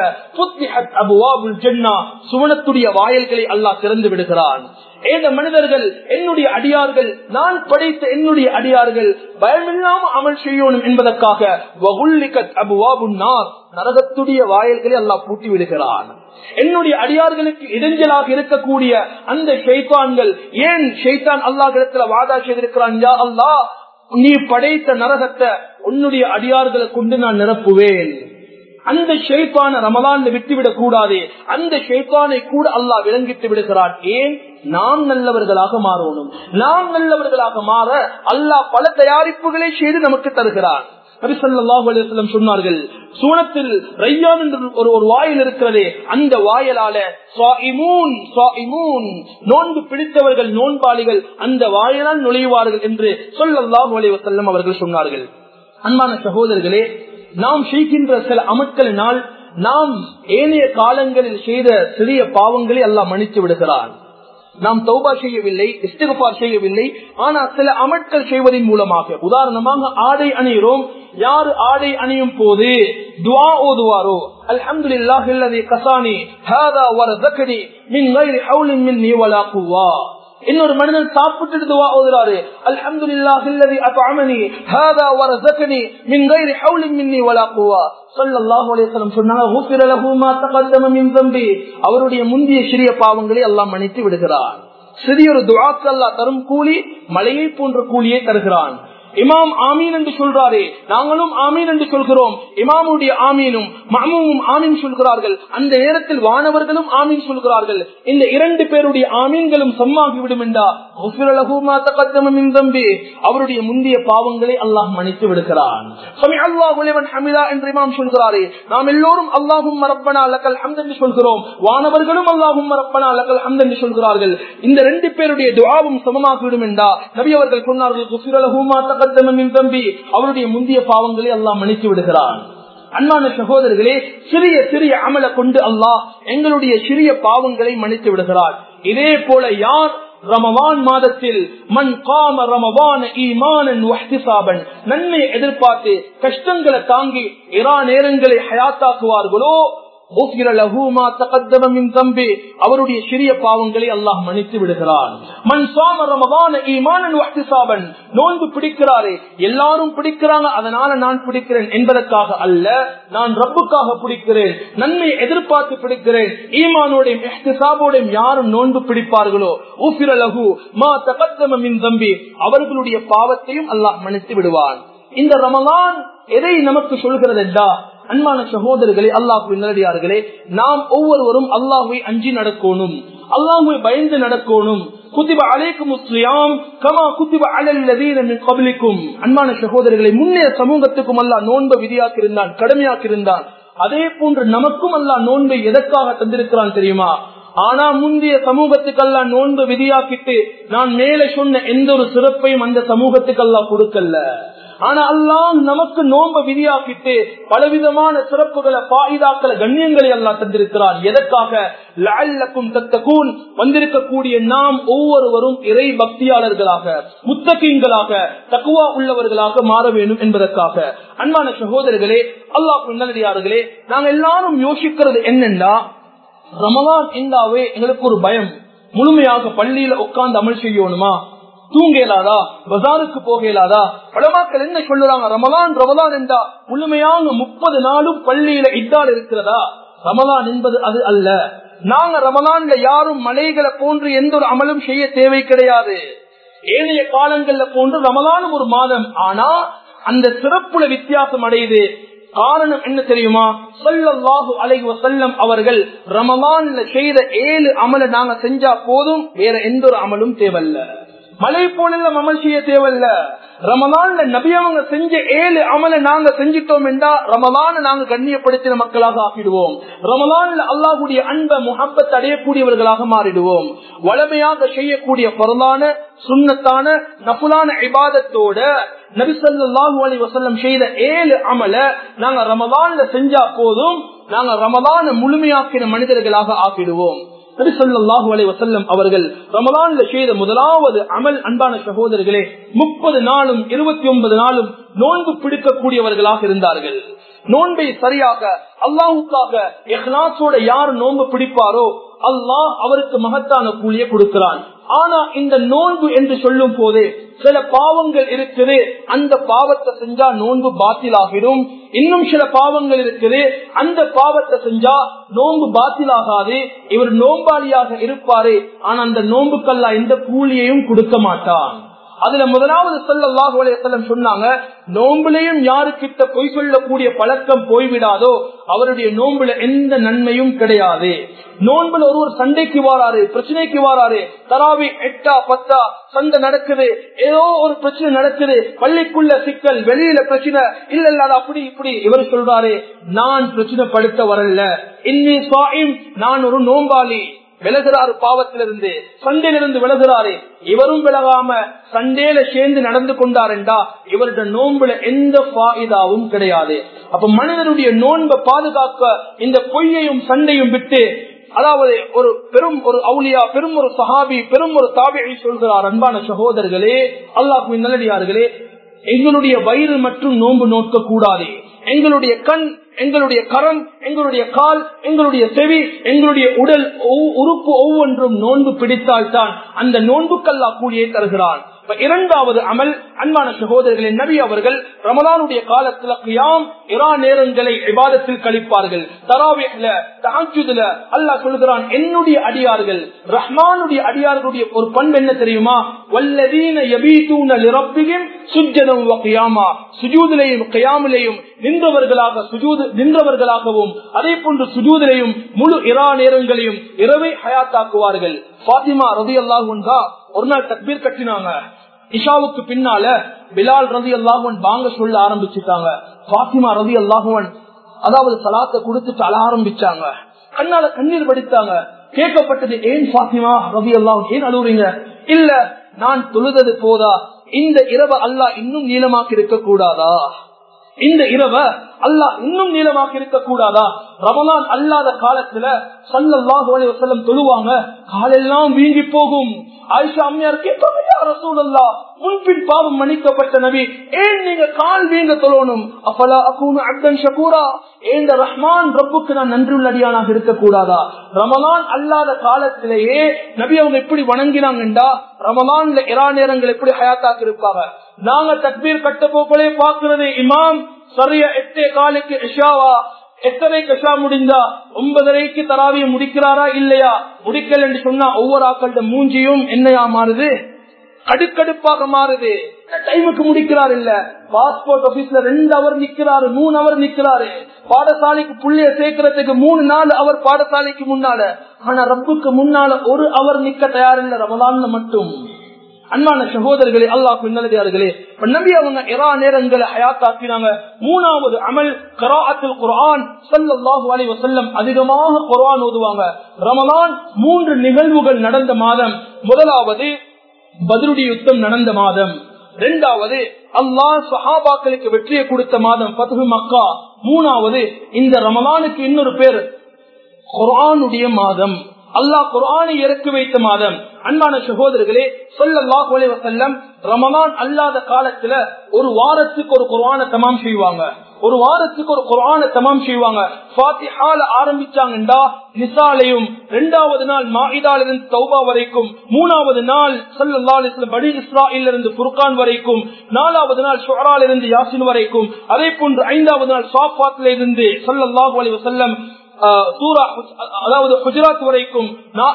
சுவனத்துடைய வாயல்களை அல்லாஹ் திறந்து விடுகிறான் ஏந்த மனிதர்கள் என்னுடைய அடியார்கள் நான் படைத்த என்னுடைய அடியார்கள் பயமில்லாம அமல் செய்யணும் என்பதற்காக நரகத்துடைய வாயல்களை அல்லாஹ் பூட்டி விடுகிறான் என்னுடைய அடியார்களுக்கு இடைஞ்சலாக இருக்கக்கூடிய அந்த ஷைத்தான்கள் ஏன் ஷைத்தான் அல்லாஹ் இடத்துல வாதா செய்திருக்கிறான் யா அல்லா நீ படைத்த நரகத்தை உன்னுடைய அடியார்களை கொண்டு நான் நிரப்புவேன் அந்த ஷெய்பான ரமலான் விட்டுவிடக் கூடாது அந்த ஷெய்பானை கூட அல்லாஹ் விளங்கிட்டு விடுகிறான் ஏன் நாம் நல்லவர்களாக மாறணும் நாம் நல்லவர்களாக மாற அல்லாஹ் பல தயாரிப்புகளை செய்து நமக்கு தருகிறான் சொன்னார்கள் சூனத்தில் ரையான் என்று ஒரு ஒரு வாயில் இருக்கிறதே அந்த வாயலால நோன்பு பிடித்தவர்கள் நோன்பாளிகள் அந்த வாயிலால் நுழைவார்கள் என்று சொல்லல்லாஹு அலைவசல்லம் அவர்கள் சொன்னார்கள் அன்பான சகோதரர்களே நாம் செய்கின்ற சில அமட்களினால் நாம் ஏனைய காலங்களில் செய்த சிறிய பாவங்களை எல்லாம் மன்னித்து விடுகிறான் நாம் தௌபா செய்யவில்லை இஸ்திகபார் செய்யவில்லை ஆனா சில அமட்கள் செய்வதன் மூலமாக உதாரணமாக ஆடை அணிகிறோம் யார் ஆடை அணியும் போது துவா ஓதுவாரோ அல்ஹம்துலில்லாஹ் இல்லதி கசானி ஹாதா வரஸகனி மின் கைரி ஹவுலின் மின்னி வலா குவா இன்னொரு மனிதன் சாப்பிட்டு துவா ஓதுறாரு அல்ஹம்துலில்லாஹ் இல்லதி அத்அமனி ஹாதா வரஸகனி மின் கைரி ஹவுலின் மின்னி வலா குவா ஸல்லல்லாஹு அலைஹி வஸல்லம் சொன்னாங்க குஃபிர லஹு மா தகத்தம மின் தம்பி அவருடைய முந்திய சிறிய பாவங்களை அல்லாஹ் மன்னித்து விடுகிறான் சிறிய ஒரு துஆக்கு அல்லாஹ் தரும் கூலி மலையை போன்ற கூலியை தருகிறான் இமாம் ஆமீன் என்று சொல்றாரே நாங்களும் ஆமீன் என்று சொல்கிறோம் இமாமுடைய ஆமீனும் மாமும் ஆமீன் சொல்கிறார்கள் அந்த நேரத்தில் வானவர்களும் ஆமீன் சொல்கிறார்கள் இந்த இரண்டு பேருடைய ஆமீன்களும் சம்மாகிவிடும் என்றா தம்பி அவருடைய முந்தைய பாவங்களை அல்லாஹ் மன்னித்து விடுகிறான் ஹமிதா என்று இமாம் சொல்கிறாரே நாம் எல்லோரும் அல்லாஹும் மரப்பனா அல்லக்கல் ஹம்த் என்று சொல்கிறோம் வானவர்களும் அல்லாஹும் மரப்பனா அல்லக்கல் ஹம்த் என்று சொல்கிறார்கள் இந்த ரெண்டு பேருடைய துவாவும் சமமாகிவிடும் என்றா நபி அவர்கள் சொன்னார்கள் குஃபிரலஹூமா தகத்தமின் தம்பி அவருடைய முந்தைய பாவங்களை அல்லாஹ் மன்னித்து விடுகிறான் அன்பான சகோதரர்களே சிறிய சிறிய அமலை கொண்டு அல்லாஹ் எங்களுடைய சிறிய பாவங்களை மன்னித்து விடுகிறார் இதே போல யார் ரமவான் மாதத்தில் மண் காம ரமவான ஈமானன் வஹ்திசாபன் நன்மை எதிர்பார்த்து கஷ்டங்களை தாங்கி இரா நேரங்களை ஹயாத்தாக்குவார்களோ அவருடைய சிறிய பாவங்களை அல்லாஹ் மன்னித்து விடுகிறான் மண் சாம ரமதான ஈமானன் வஹ்திசாபன் நோன்பு பிடிக்கிறாரே எல்லாரும் பிடிக்கிறாங்க அதனால நான் பிடிக்கிறேன் என்பதற்காக அல்ல நான் ரப்புக்காக பிடிக்கிறேன் நன்மை எதிர்பார்த்து பிடிக்கிறேன் ஈமானோடையும் எஹ்திசாபோடையும் யாரும் நோன்பு பிடிப்பார்களோ ஊபிரலகு மா தகத்தம மின் தம்பி அவர்களுடைய பாவத்தையும் அல்லாஹ் மன்னித்து விடுவான் இந்த ரமலான் எதை நமக்கு சொல்கிறது என்றா அன்பான சகோதரர்களே அல்லாஹு நல்லடியார்களே நாம் ஒவ்வொருவரும் அல்லாஹுவை அஞ்சி நடக்கணும் அல்லாஹுவை பயந்து நடக்கணும் குத்திப அலைக்கும் முஸ்லியாம் கமா குத்திப அலல்லதீன கபலிக்கும் அன்பான சகோதரர்களை முன்னே சமூகத்துக்கும் அல்லாஹ் நோன்பை விதியாக்கியிருந்தான் கடமையாக்கியிருந்தான் அதே போன்று நமக்கும் அல்லாஹ் நோன்பை எதற்காக தந்திருக்கிறான் தெரியுமா ஆனா முந்தைய சமூகத்துக்கெல்லாம் நோன்பு விதியாக்கிட்டு நான் மேலே சொன்ன எந்த ஒரு சிறப்பையும் அந்த சமூகத்துக்கெல்லாம் கொடுக்கல ஆனா அல்லாம் நமக்கு நோன்ப விதியாக்கிட்டு பலவிதமான சிறப்புகளை பாயிதாக்களை கண்ணியங்களை எல்லாம் தந்திருக்கிறார் எதற்காக லஅல்லக்கும் தத்தகூன் வந்திருக்கக்கூடிய நாம் ஒவ்வொருவரும் இறை பக்தியாளர்களாக முத்தகீன்களாக தக்குவா உள்ளவர்களாக மாற வேண்டும் என்பதற்காக அன்பான சகோதரர்களே அல்லாஹ் நல்லடியார்களே நாங்க எல்லாரும் யோசிக்கிறது என்னன்னா ரமலான் என்றாவே எங்களுக்கு ஒரு பயம் முழுமையாக பள்ளியில உட்கார்ந்து அமல் செய்யணுமா தூங்க இயலாதா பஜாருக்கு போக இயலாதா பலமாக்கள் என்ன சொல்லுறாங்க ரமலான் ரமலான் என்றா முழுமையாக முப்பது நாளும் பள்ளியில இட்டால் இருக்கிறதா ரமலான் என்பது அது அல்ல நாங்க ரமலான்ல யாரும் மலைகளை போன்று எந்த ஒரு அமலும் செய்ய தேவை கிடையாது ஏனைய காலங்கள்ல போன்று ரமலானும் ஒரு மாதம் ஆனா அந்த சிறப்புல வித்தியாசம் அடையுது காரணம் என்ன தெரியுமா சொல்லல்லாஹு அலைஹி வசல்லம் அவர்கள் ரமலான்ல செய்த ஏழு அமலை நாங்க செஞ்சா போதும் வேற எந்த ஒரு அமலும் தேவையில்ல மலை போல அமல் செய்ய தேவையில்ல ரமலான்ல நபி அவங்க செஞ்ச ஏழு அமலை நாங்க செஞ்சிட்டோம் என்றா ரமலான நாங்க கண்ணியப்படுத்தின மக்களாக ஆக்கிடுவோம் ரமலான்ல அல்லாஹுடைய அன்ப முகப்பத் அடையக்கூடியவர்களாக மாறிடுவோம் வளமையாக செய்யக்கூடிய பொருளான சுண்ணத்தான நபுலான இபாதத்தோட நபிசல்லாஹு அலி வசல்லம் செய்த ஏழு அமல நாங்க ரமலான்ல செஞ்சா போதும் நாங்க ரமலான முழுமையாக்கின மனிதர்களாக ஆக்கிடுவோம் நபிசல்லாஹு அலி வசல்லம் அவர்கள் ரமலான்ல செய்த முதலாவது அமல் அன்பான சகோதரர்களே முப்பது நாளும் இருபத்தி ஒன்பது நாளும் நோன்பு பிடிக்கக்கூடியவர்களாக இருந்தார்கள் நோன்பை சரியாக அல்லாஹுக்காக எஹ்லாசோட யார் நோன்பு பிடிப்பாரோ அல்லாஹ் அவருக்கு மகத்தான கூலியை கொடுக்கிறான் ஆனா இந்த நோன்பு என்று சொல்லும் போதே சில பாவங்கள் இருக்குது அந்த பாவத்தை செஞ்சா நோன்பு பாத்திலாகிடும் இன்னும் சில பாவங்கள் இருக்குது அந்த பாவத்தை செஞ்சா நோன்பு பாத்திலாகாது இவர் நோம்பாளியாக இருப்பாரு ஆனா அந்த நோன்புக்கெல்லாம் எந்த கூலியையும் கொடுக்க மாட்டான் அதுல முதலாவது சல்லாஹு அலையம் சொன்னாங்க நோம்புலையும் யாருக்கிட்ட பொய் சொல்லக்கூடிய பழக்கம் போய்விடாதோ அவருடைய நோம்புல எந்த நன்மையும் கிடையாது நோன்புல ஒருவர் சண்டைக்கு வாராரு பிரச்சனைக்கு வாராரு தராவி எட்டா பத்தா சண்டை நடக்குது ஏதோ ஒரு பிரச்சனை நடக்குது பள்ளிக்குள்ள சிக்கல் வெளியில பிரச்சனை இல்ல இல்ல அது அப்படி இப்படி இவர் சொல்றாரு நான் பிரச்சனை படுத்த வரல இன்னி சாயும் நான் ஒரு நோம்பாளி விலகிறாரு பாவத்திலிருந்து சண்டையிலிருந்து விலகிறாரு இவரும் விலகாம சண்டேல சேர்ந்து நடந்து கொண்டாருண்டா இவருடைய நோன்புல எந்த பாயிதாவும் கிடையாது அப்ப மனிதனுடைய நோன்பை பாதுகாக்க இந்த பொய்யையும் சண்டையும் விட்டு அதாவது ஒரு பெரும் ஒரு அவுலியா பெரும் ஒரு சஹாபி பெரும் ஒரு தாபியை சொல்கிறார் அன்பான சகோதரர்களே அல்லாஹ் நல்லடியார்களே எங்களுடைய வயிறு மற்றும் நோன்பு நோக்க கூடாது எங்களுடைய கண் எங்களுடைய கரம் எங்களுடைய கால் எங்களுடைய செவி எங்களுடைய உடல் உறுப்பு ஒவ்வொன்றும் நோன்பு பிடித்தால்தான் அந்த நோன்புக்கல்லா கூலியை தருகிறான் இரண்டாவது அமல் அன்பான சகோதரர்களின் நபி அவர்கள் ரமலானுடைய காலத்துல கியாம் இரா நேரங்களை விவாதத்தில் கழிப்பார்கள் தராவில தாஜுதுல அல்லாஹ் சொல்கிறான் என்னுடைய அடியார்கள் ரஹ்மானுடைய அடியார்களுடைய ஒரு பண்பு என்ன தெரியுமா வல்லதீன யபீதூன லிரப்பிஹிம் சுஜ்ஜதம் வ கியாமா சுஜூதிலையும் கியாமிலையும் நின்றவர்களாக சுஜூது நின்றவர்களாகவும் அதே போன்று சுஜூதிலையும் முழு இரா நேரங்களையும் இரவை ஹயாத்தாக்குவார்கள் பாத்திமா ரதி அல்லாஹா ஒரு நாள் தக்பீர் கட்டினாங்க இஷாவுக்கு பின்னால பிலால் ரதி அல்லாஹுவன் வாங்க சொல்ல ஆரம்பிச்சுட்டாங்க பாத்திமா ரதி அல்லாஹுவன் அதாவது சலாத்தை கொடுத்துட்டு அழ ஆரம்பிச்சாங்க கண்ணால கண்ணீர் படித்தாங்க கேட்கப்பட்டது ஏன் பாத்திமா ரவி அல்லாஹ் ஏன் அழுவுறீங்க இல்ல நான் தொழுதது போதா இந்த இரவு அல்லாஹ் இன்னும் நீளமாக்கி இருக்க கூடாதா இந்த இரவ அல்லாஹ் இன்னும் நீளமாக இருக்க கூடாதா ரமலான் அல்லாத காலத்துல சல்லாஹ் வசல்லம் தொழுவாங்க காலெல்லாம் வீங்கி போகும் ஆயிஷா அம்மையார் கேட்பாங்க யார் ரசூலல்லா முன்பின் பாவம் மன்னிக்கப்பட்ட நபி ஏன் நீங்க கால் வீங்க தொழணும் அப்பலா அகூனு அப்தன் ஷகூரா ஏந்த ரஹ்மான் ரப்புக்கு நான் நன்றியுள்ள அடியானாக இருக்கக்கூடாதா ரமலான் அல்லாத காலத்திலேயே நபி அவங்க எப்படி வணங்கினாங்கண்டா ரமலான்ல இரா நேரங்கள் எப்படி ஹயாத்தாக்கு இருப்பாங்க நாங்க தக்பீர் கட்ட போக்களே பாக்குறது இமாம் சரியா எட்டே காலுக்கு இஷாவா எத்தனை கஷா முடிந்தா ஒன்பதரைக்கு தராவிய முடிக்கிறாரா இல்லையா முடிக்கல் என்று சொன்னா ஒவ்வொரு ஆக்களோட மூஞ்சியும் என்னையா மாறுது அடுக்கடுப்பாக மாறுது டைமுக்கு முடிக்கிறார் இல்ல பாஸ்போர்ட் ஆபீஸ்ல ரெண்டு அவர் நிக்கிறாரு மூணு அவர் நிக்கிறாரு பாடசாலைக்கு புள்ளைய சேர்க்கறதுக்கு மூணு நாள் அவர் பாடசாலைக்கு முன்னால ஆனா ரப்புக்கு முன்னால ஒரு அவர் நிக்க தயாரில்ல ரமலான்ல மட்டும் அன்பான சகோதரர்களே அல்லாஹ் நல்லதார்களே நபி அவங்க இரா நேரங்களை ஹயாத்தாக்கினாங்க மூணாவது அமல் கராஅத்துல் குர்ஆன் ஸல்லல்லாஹு அலைஹி வஸல்லம் அதிகமாக குர்ஆன் ஓதுவாங்க ரமலான் மூன்று நிகழ்வுகள் நடந்த மாதம் முதலாவது பத்ருடி யுத்தம் நடந்த மாதம் இரண்டாவது அல்லாஹ் சஹாபாக்களுக்கு வெற்றியை கொடுத்த மாதம் பத்ஹு மக்கா மூணாவது இந்த ரமலானுக்கு இன்னொரு பேர் குர்ஆனுடைய மாதம் அல்லாஹ் குர்ஆனை இறக்கி வைத்த மாதம் அன்பான சகோதரர்களே சொல்லல்லாஹு அலைஹி வஸல்லம் ரமலான் அல்லாத காலத்துல ஒரு வாரத்துக்கு ஒரு குர்ஆனை தமாம் செய்வாங்க ஒரு வாரத்துக்கு ஒரு குர்ஆனை தமாம் செய்வாங்க ஃபாத்திஹால ஆரம்பிச்சாங்கண்டா நிசாலையும் இரண்டாவது நாள் மாஇதால இருந்து தௌபா வரைக்கும் மூணாவது நாள் ஸல்லல்லாஹு அலைஹி வஸல்லம் பனி இஸ்ராயில் இருந்து ஃபுர்கான் வரைக்கும் நாலாவது நாள் ஷுஆரால இருந்து யாசின் வரைக்கும் அதே போன்று ஐந்தாவது நாள் சாஃபாத்ல இருந்து ஸல்லல்லாஹு அலைஹி வஸல்லம் சூரா அதாவது குஜராத் வரைக்கும்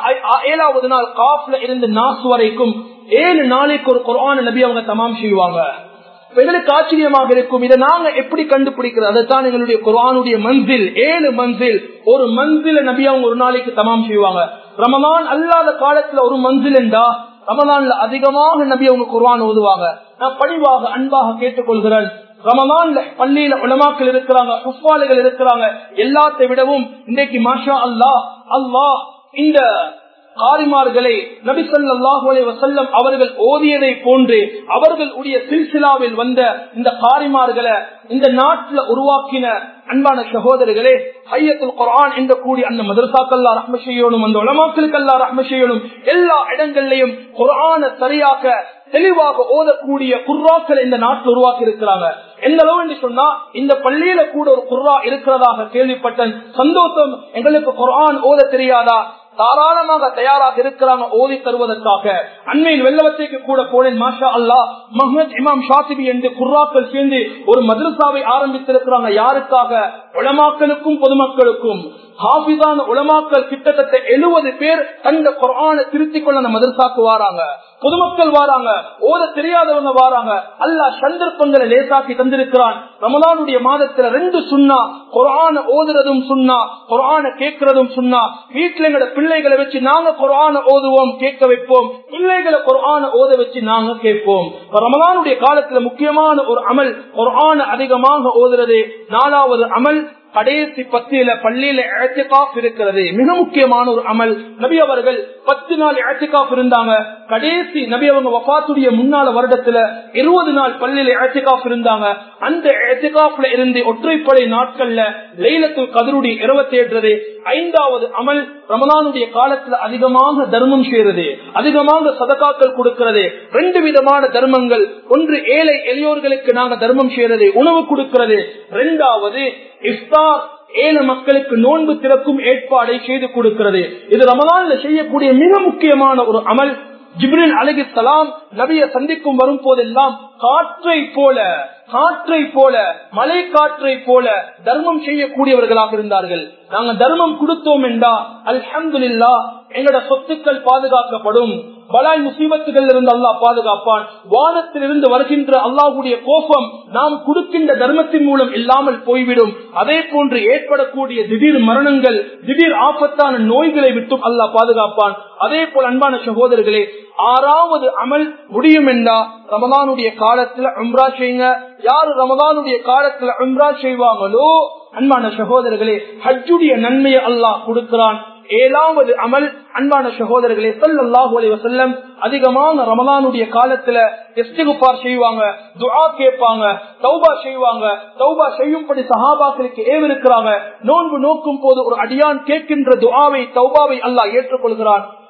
ஏழாவது நாள் காஃப்ல இருந்து நாஸ் வரைக்கும் ஏழு நாளைக்கு ஒரு குரான நபி அவங்க தமாம் செய்வாங்க எங்களுக்கு ஆச்சரியமாக இருக்கும் இதை நாங்க எப்படி கண்டுபிடிக்கிறது அதைத்தான் எங்களுடைய குரானுடைய மன்சில் ஏழு மன்சில் ஒரு மன்சில நபி அவங்க ஒரு நாளைக்கு தமாம் செய்வாங்க ரமலான் அல்லாத காலத்துல ஒரு மன்சில் என்றா ரமலான்ல அதிகமாக நபி அவங்க குர்ஆன் ஓதுவாங்க நான் பணிவாக அன்பாக கேட்டுக்கொள்கிறேன் ரமலான்ல பள்ளியில உலமாக்கள் இருக்கிறாங்க புஷ்பாலைகள் இருக்கிறாங்க எல்லாத்தை விடவும் இன்றைக்கு மாஷா அல்லாஹ் அல்லாஹ் இந்த காரிமார்களை நபிசல்லாஹுலே வசல்லம் அவர்கள் ஓதியதை போன்று அவர்களுடைய சில்சிலாவில் வந்த இந்த காரிமார்களை இந்த நாட்டில் உருவாக்கின அன்பான சகோதரர்களே ஐயத்துல் குரான் என்ற கூடி அந்த மதரசாக்கல்லா ரஹ்ம செய்யணும் அந்த உலமாக்களுக்கல்லா ரஹ்ம செய்யணும் எல்லா இடங்கள்லையும் குரான சரியாக தெளிவாக ஓதக்கூடிய குர்ராக்கள் இந்த நாட்டில் உருவாக்கி இருக்கிறாங்க எந்த அளவு என்று சொன்னா இந்த பள்ளியில கூட ஒரு குர்ரா இருக்கிறதாக கேள்விப்பட்டேன் சந்தோஷம் எங்களுக்கு குர்ஆன் ஓத தெரியாதா தாராளமாக தயாராக இருக்கிறாங்க ஓதி தருவதற்காக அண்மையில் வெள்ளவத்தைக்கு கூட போனேன் மாஷா அல்லா மஹமத் இமாம் ஷாசிபி என்று குர்ராக்கள் சேர்ந்து ஒரு மதரசாவை ஆரம்பித்திருக்கிறாங்க யாருக்காக உளமாக்களுக்கும் பொதுமக்களுக்கும் ஹாபிதான உலமாக்கள் கிட்டத்தட்ட எழுபது பேர் தந்த குரான திருத்திக் கொள்ள அந்த மதரசாக்கு வாராங்க பொதுமக்கள் வாராங்க ஓத தெரியாதவங்க வாராங்க அல்லா சந்தர்ப்பங்களை லேசாக்கி தந்திருக்கிறான் ரமலானுடைய மாதத்துல ரெண்டு சுண்ணா குரான ஓதுறதும் சுண்ணா குரான கேட்கறதும் சுண்ணா வீட்டுல எங்களோட பிள்ளைகளை வச்சு நாங்க குரான ஓதுவோம் கேட்க வைப்போம் பிள்ளைகளை குரான ஓத வச்சு நாங்க கேட்போம் ரமலானுடைய காலத்துல முக்கியமான ஒரு அமல் குரான அதிகமாக ஓதுறது நாலாவது அமல் கடைசி பத்தியில பள்ளியில ஏத்திகாப் இருக்கிறது மிக முக்கியமான ஒரு அமல் நபி அவர்கள் பத்து நாள் ஏத்திகாப் இருந்தாங்க கடைசி நபி அவங்க வபாத்துடைய முன்னால வருடத்துல இருபது நாள் பள்ளியில ஏத்திகாப் இருந்தாங்க அந்த ஏத்திகாப்ல இருந்து ஒற்றைப்படை நாட்கள்ல லைலத்துல் கதருடி இருபத்தி ஏற்றது ஐந்தாவது அமல் ரமலானுடைய காலத்துல அதிகமாக தர்மம் செய்யறது அதிகமாக சதகாக்கள் கொடுக்கிறது ரெண்டு விதமான தர்மங்கள் ஒன்று ஏழை எளியோர்களுக்கு நாங்க தர்மம் செய்யறது உணவு கொடுக்கிறது ரெண்டாவது இஃப்தார் ஏழு மக்களுக்கு நோன்பு திறக்கும் ஏற்பாடை செய்து கொடுக்கிறது இது ரமலான்ல செய்யக்கூடிய மிக முக்கியமான ஒரு அமல் ஜிப்ரில் அலகி சலாம் நபிய சந்திக்கும் வரும் போதெல்லாம் காற்றை போல காற்றை போல மலை காற்றை போல தர்மம் செய்யக்கூடியவர்களாக இருந்தார்கள் நாங்க தர்மம் கொடுத்தோம் என்றா அல்ஹம்துல்லா எங்களோட சொத்துக்கள் பாதுகாக்கப்படும் பலாய் முசீபத்துகள் இருந்து அல்லாஹ் பாதுகாப்பான் வானத்தில் இருந்து வருகின்ற அல்லாஹுடைய கோபம் நாம் கொடுக்கின்ற தர்மத்தின் மூலம் இல்லாமல் போய்விடும் அதே போன்று ஏற்படக்கூடிய திடீர் மரணங்கள் திடீர் ஆபத்தான நோய்களை விட்டும் அல்லாஹ் பாதுகாப்பான் அதே போல் அன்பான சகோதரர்களே ஆறாவது அமல் முடியும் என்றா ரமதானுடைய காலத்துல உம்ரா செய்யுங்க யாரு ரமதானுடைய காலத்துல உம்ரா செய்வாங்களோ அன்பான சகோதரர்களே ஹஜ்ஜுடைய நன்மையை அல்லாஹ் கொடுக்கிறான் ஏழாவது அமல் அன்பான சகோதரர்களே சல்லாஹூ அலி வசல்லம் அதிகமான ரமலானுடைய காலத்துல எஸ்டிகுப்பார் செய்வாங்க துஆ கேட்பாங்க தௌபா செய்வாங்க தௌபா செய்யும்படி சஹாபாக்களுக்கு ஏவிருக்கிறாங்க நோன்பு நோக்கும் போது ஒரு அடியான் கேட்கின்ற துஆவை தௌபாவை அல்லாஹ் ஏற்றுக்கொள்கிறான்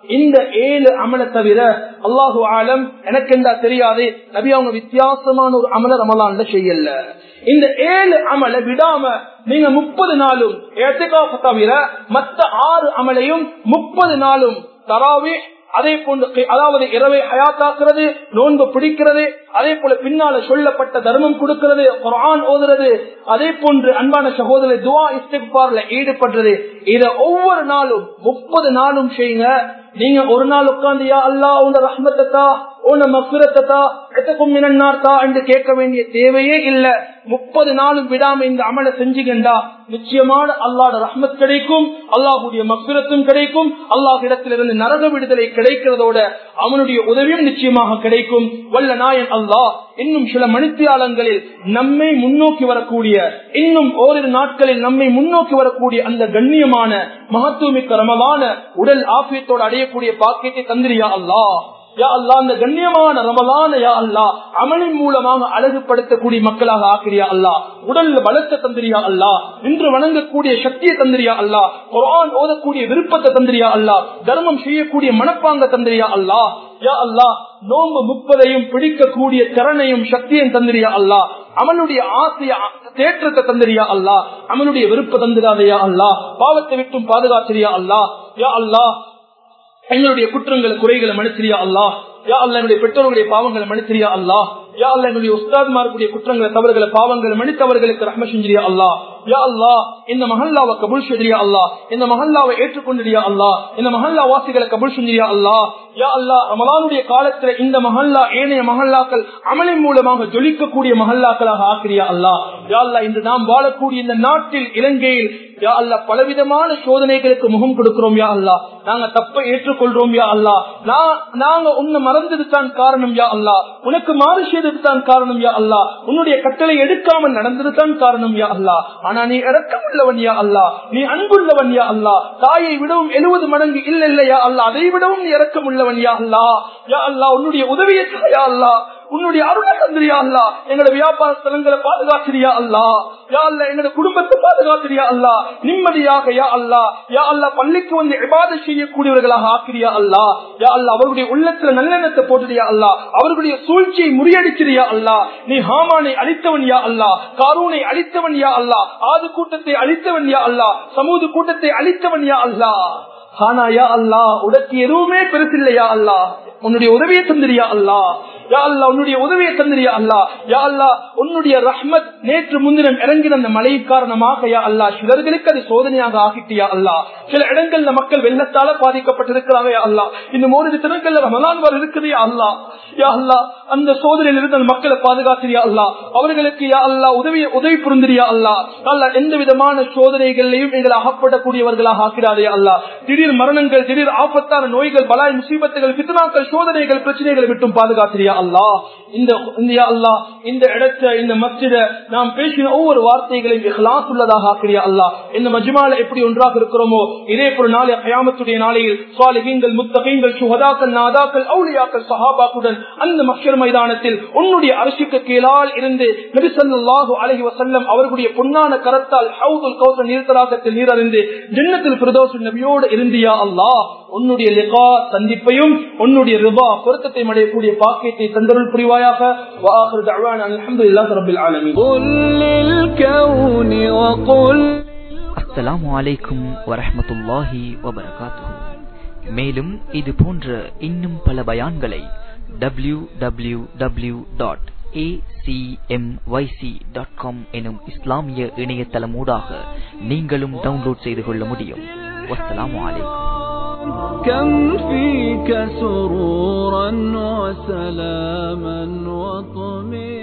இந்த ஏழு அமலை தவிர அல்லாஹு ஆலம் எனக்கு என்ன தெரியாது நபி அவங்க வித்தியாசமான ஒரு அமல ரமலான்ல செய்யல இந்த ஏழு அமலை விடாம நீங்க முப்பது நாளும் தவிர மத்த ஆறு அமலையும் முப்பது நாளும் தராவே அதே போன்று அதாவது இரவை ஹயாத்தாக்குறது நோன்பு பிடிக்கிறது அதே போல பின்னால சொல்லப்பட்ட தர்மம் கொடுக்கிறது குரான் ஓதுறது அதே போன்று அன்பான சகோதரர் துவா இஸ்திக்பார்ல ஈடுபடுறது இத ஒவ்வொரு நாளும் முப்பது நாளும் செய்யுங்க நீங்க ஒரு நாள் உட்கார்ந்து யா அல்லா உன ரஹ்மத்தா உன மக்குரத்தா எத்தக்கும் மினன்னார்த்தா என்று கேட்க வேண்டிய தேவையே இல்ல முப்பது நாளும் விடாம இந்த அமலை செஞ்சுக்கண்டா நிச்சயமான அல்லாட ரஹ்மத் கிடைக்கும் அல்லாஹுடைய மக்குரத்தும் கிடைக்கும் அல்லாஹ் இடத்திலிருந்து நரக விடுதலை கிடைக்கிறதோட அவனுடைய உதவியும் நிச்சயமாக கிடைக்கும் வல்ல நாயன் அல்லாஹ் இன்னும் சில மணித்தியாலங்களில் நம்மை முன்னோக்கி வரக்கூடிய இன்னும் ஓரிரு நாட்களில் நம்மை முன்னோக்கி வரக்கூடிய அந்த கண்ணியமான மகத்துவமிக்க ரமலான உடல் ஆபியத்தோடு அடையக்கூடிய பாக்கியத்தை தந்திரியா அல்லாஹ் யா அல்லா அந்த கண்ணியமான ரமலான யா அல்லா அமலின் மூலமாக அழகுபடுத்தக்கூடிய மக்களாக ஆக்கிரியா அல்லா உடல்ல பலத்தை தந்திரியா அல்லா இன்று வணங்கக்கூடிய சக்தியை தந்திரியா அல்லா குரான் ஓதக்கூடிய விருப்பத்தை தந்திரியா அல்லா தர்மம் செய்யக்கூடிய மனப்பாங்க தந்திரியா அல்லா யா அல்லா நோன்பு முப்பதையும் பிடிக்கக்கூடிய திறனையும் சக்தியும் தந்திரியா அல்லா அவனுடைய ஆசைய தேற்றத்தை தந்திரியா அல்லா அவனுடைய விருப்ப தந்திராதையா அல்லா பாவத்தை விட்டும் பாதுகாத்திரியா அல்லா யா அல்லா எங்களுடைய குற்றங்களை குறைகளை மனுத்திரியா அல்லா யா அல்ல என்னுடைய பெற்றோர்களுடைய பாவங்களை மன்னித்திரியா அல்லா யா அல்ல என்னுடைய உஸ்தாத்மாருக்குடைய குற்றங்களை தவறுகளை பாவங்களை மன்னித்தவர்களுக்கு ரஹ்ம செஞ்சிரியா அல்லா யா அல்லா இந்த மஹல்லாவை கபுல் செஞ்சிரியா அல்லா இந்த மஹல்லாவை ஏற்றுக்கொண்டிரியா அல்லா இந்த மஹல்லா வாசிகளை கபுல் செஞ்சிரியா அல்லா யா அல்லா ரமலானுடைய காலத்துல இந்த மஹல்லா ஏனைய மஹல்லாக்கள் அமலின் மூலமாக ஜொலிக்கக்கூடிய மஹல்லாக்களாக ஆக்கிரியா அல்லா யா அல்லா இன்று நாம் வாழக்கூடிய இந்த நாட்டில் இலங்கையில் யா அல்லா பலவிதமான சோதனைகளுக்கு முகம் கொடுக்கிறோம் யா அல்லா நாங்க தப்பை ஏற்றுக்கொள்றோம் யா அல்லா நாங்க உன்னை மறந்தது தான் காரணம் யா அல்லா உனக்கு மாறு செய்தது தான் காரணம் யா அல்லா உன்னுடைய கட்டளை எடுக்காமல் நடந்தது தான் காரணம் யா அல்லா ஆனா நீ இறக்கமுள்ளவன் யா அல்லா நீ அன்புள்ளவன் யா அல்லா தாயை விடவும் எழுபது மடங்கு இல்ல இல்லையா அல்லா அதை விடவும் நீ இறக்கமுள்ளவன் யா அல்லா யா அல்லா உன்னுடைய உதவியை யா அல்லா உன்னுடைய அருளை தந்திரியா அல்லா எங்களோட வியாபார ஸ்தலங்களை பாதுகாத்திரியா அல்லா யா அல்ல எங்களோட குடும்பத்தை பாதுகாத்திரியா அல்லா நிம்மதியாக யா அல்லா யா அல்லா பள்ளிக்கு வந்து இபாத செய்யக்கூடியவர்களாக ஆக்கிரியா அல்லா யா அல்லா அவருடைய உள்ளத்துல நல்லெண்ணத்தை போட்டுறியா அல்லா அவர்களுடைய சூழ்ச்சியை முறியடிச்சிரியா அல்லா நீ ஹாமானை அழித்தவன் யா அல்லா காரூனை அழித்தவன் யா அல்லா ஆது கூட்டத்தை அழித்தவன் யா அல்லா சமூக கூட்டத்தை அழித்தவன் யா அல்லா ஆனா யா அல்லா உனக்கு எதுவுமே பெருசில்லையா அல்லா உன்னுடைய உதவியை தந்திரியா அல்லா யா அல்லா உன்னுடைய உதவியை தந்திரியா அல்லா யா அல்லா உன்னுடைய ரஹ்மத் நேற்று முன்தினம் இறங்கின அந்த மழை காரணமாக யா அல்லா சிலர்களுக்கு அது சோதனையாக ஆகிட்டியா அல்லா சில இடங்கள்ல மக்கள் வெள்ளத்தால பாதிக்கப்பட்டிருக்கிறாங்க யா அல்லா இந்த மூணு தினங்கள்ல ரமலான் வர இருக்குது யா அல்லா யா அல்லா அந்த சோதனையில் இருந்து அந்த மக்களை பாதுகாத்திரியா அல்லா அவர்களுக்கு யா அல்லா உதவியை உதவி புரிந்திரியா அல்லா அல்லா எந்த விதமான சோதனைகளையும் எங்களை அகப்படக்கூடியவர்களாக ஆக்கிறாரே அல்லா திடீர் மரணங்கள் திடீர் ஆபத்தான நோய்கள் பலாய் முசீபத்துகள் பித்தனாக்கள் சோதனைகள் பிரச்சனைகளை விட்டும் பாதுகாத்திரியா அல்லா இந்த இந்தியா அல்லா இந்த இடத்த இந்த மஸ்ஜித நாம் பேசின ஒவ்வொரு வார்த்தைகளையும் இஹ்லாஸ் உள்ளதாக ஆக்கிறியா அல்லா இந்த மஜ்மால எப்படி ஒன்றாக இருக்கிறோமோ இதே போல நாளை கயாமத்துடைய நாளையில் சுவாலிகங்கள் முத்தகைங்கள் சுகதாக்கள் நாதாக்கள் அவுளியாக்கள் சஹாபாக்குடன் அந்த மக்சர் மைதானத்தில் உன்னுடைய அரசுக்கு கீழால் இருந்து நபிசல்லாஹு அலஹி வசல்லம் அவர்களுடைய பொன்னான கரத்தால் ஹவுதுல் கௌச நீர்த்தராக்கத்தில் நீரறிந்து ஜன்னத்தில் பிரதோஷ நபியோடு இருந்தியா அல்லா உன்னுடைய லிகா சந்திப்பையும் உன்னுடைய ரிபா பொருத்தத்தை அடையக்கூடிய பாக்கியத்தை தந்தருள் புரிவாயாக வாஹர் தஅவானா அல்ஹம்துலில்லாஹி ரப்பில் ஆலமீன் قل للكون وقل அஸ்ஸலாமு அலைக்கும் வரஹ்மத்துல்லாஹி வபரகாத்துஹு மேலும் இது போன்ற இன்னும் பல பயான்களை W W W dot dot com எனும் இஸ்லாமிய இணையதளமூடாக நீங்களும் டவுன்லோட் செய்து கொள்ள முடியும் வஸ்ஸலாமு அலைக்கும் كم فيك سرورا وسلاما وطمئنا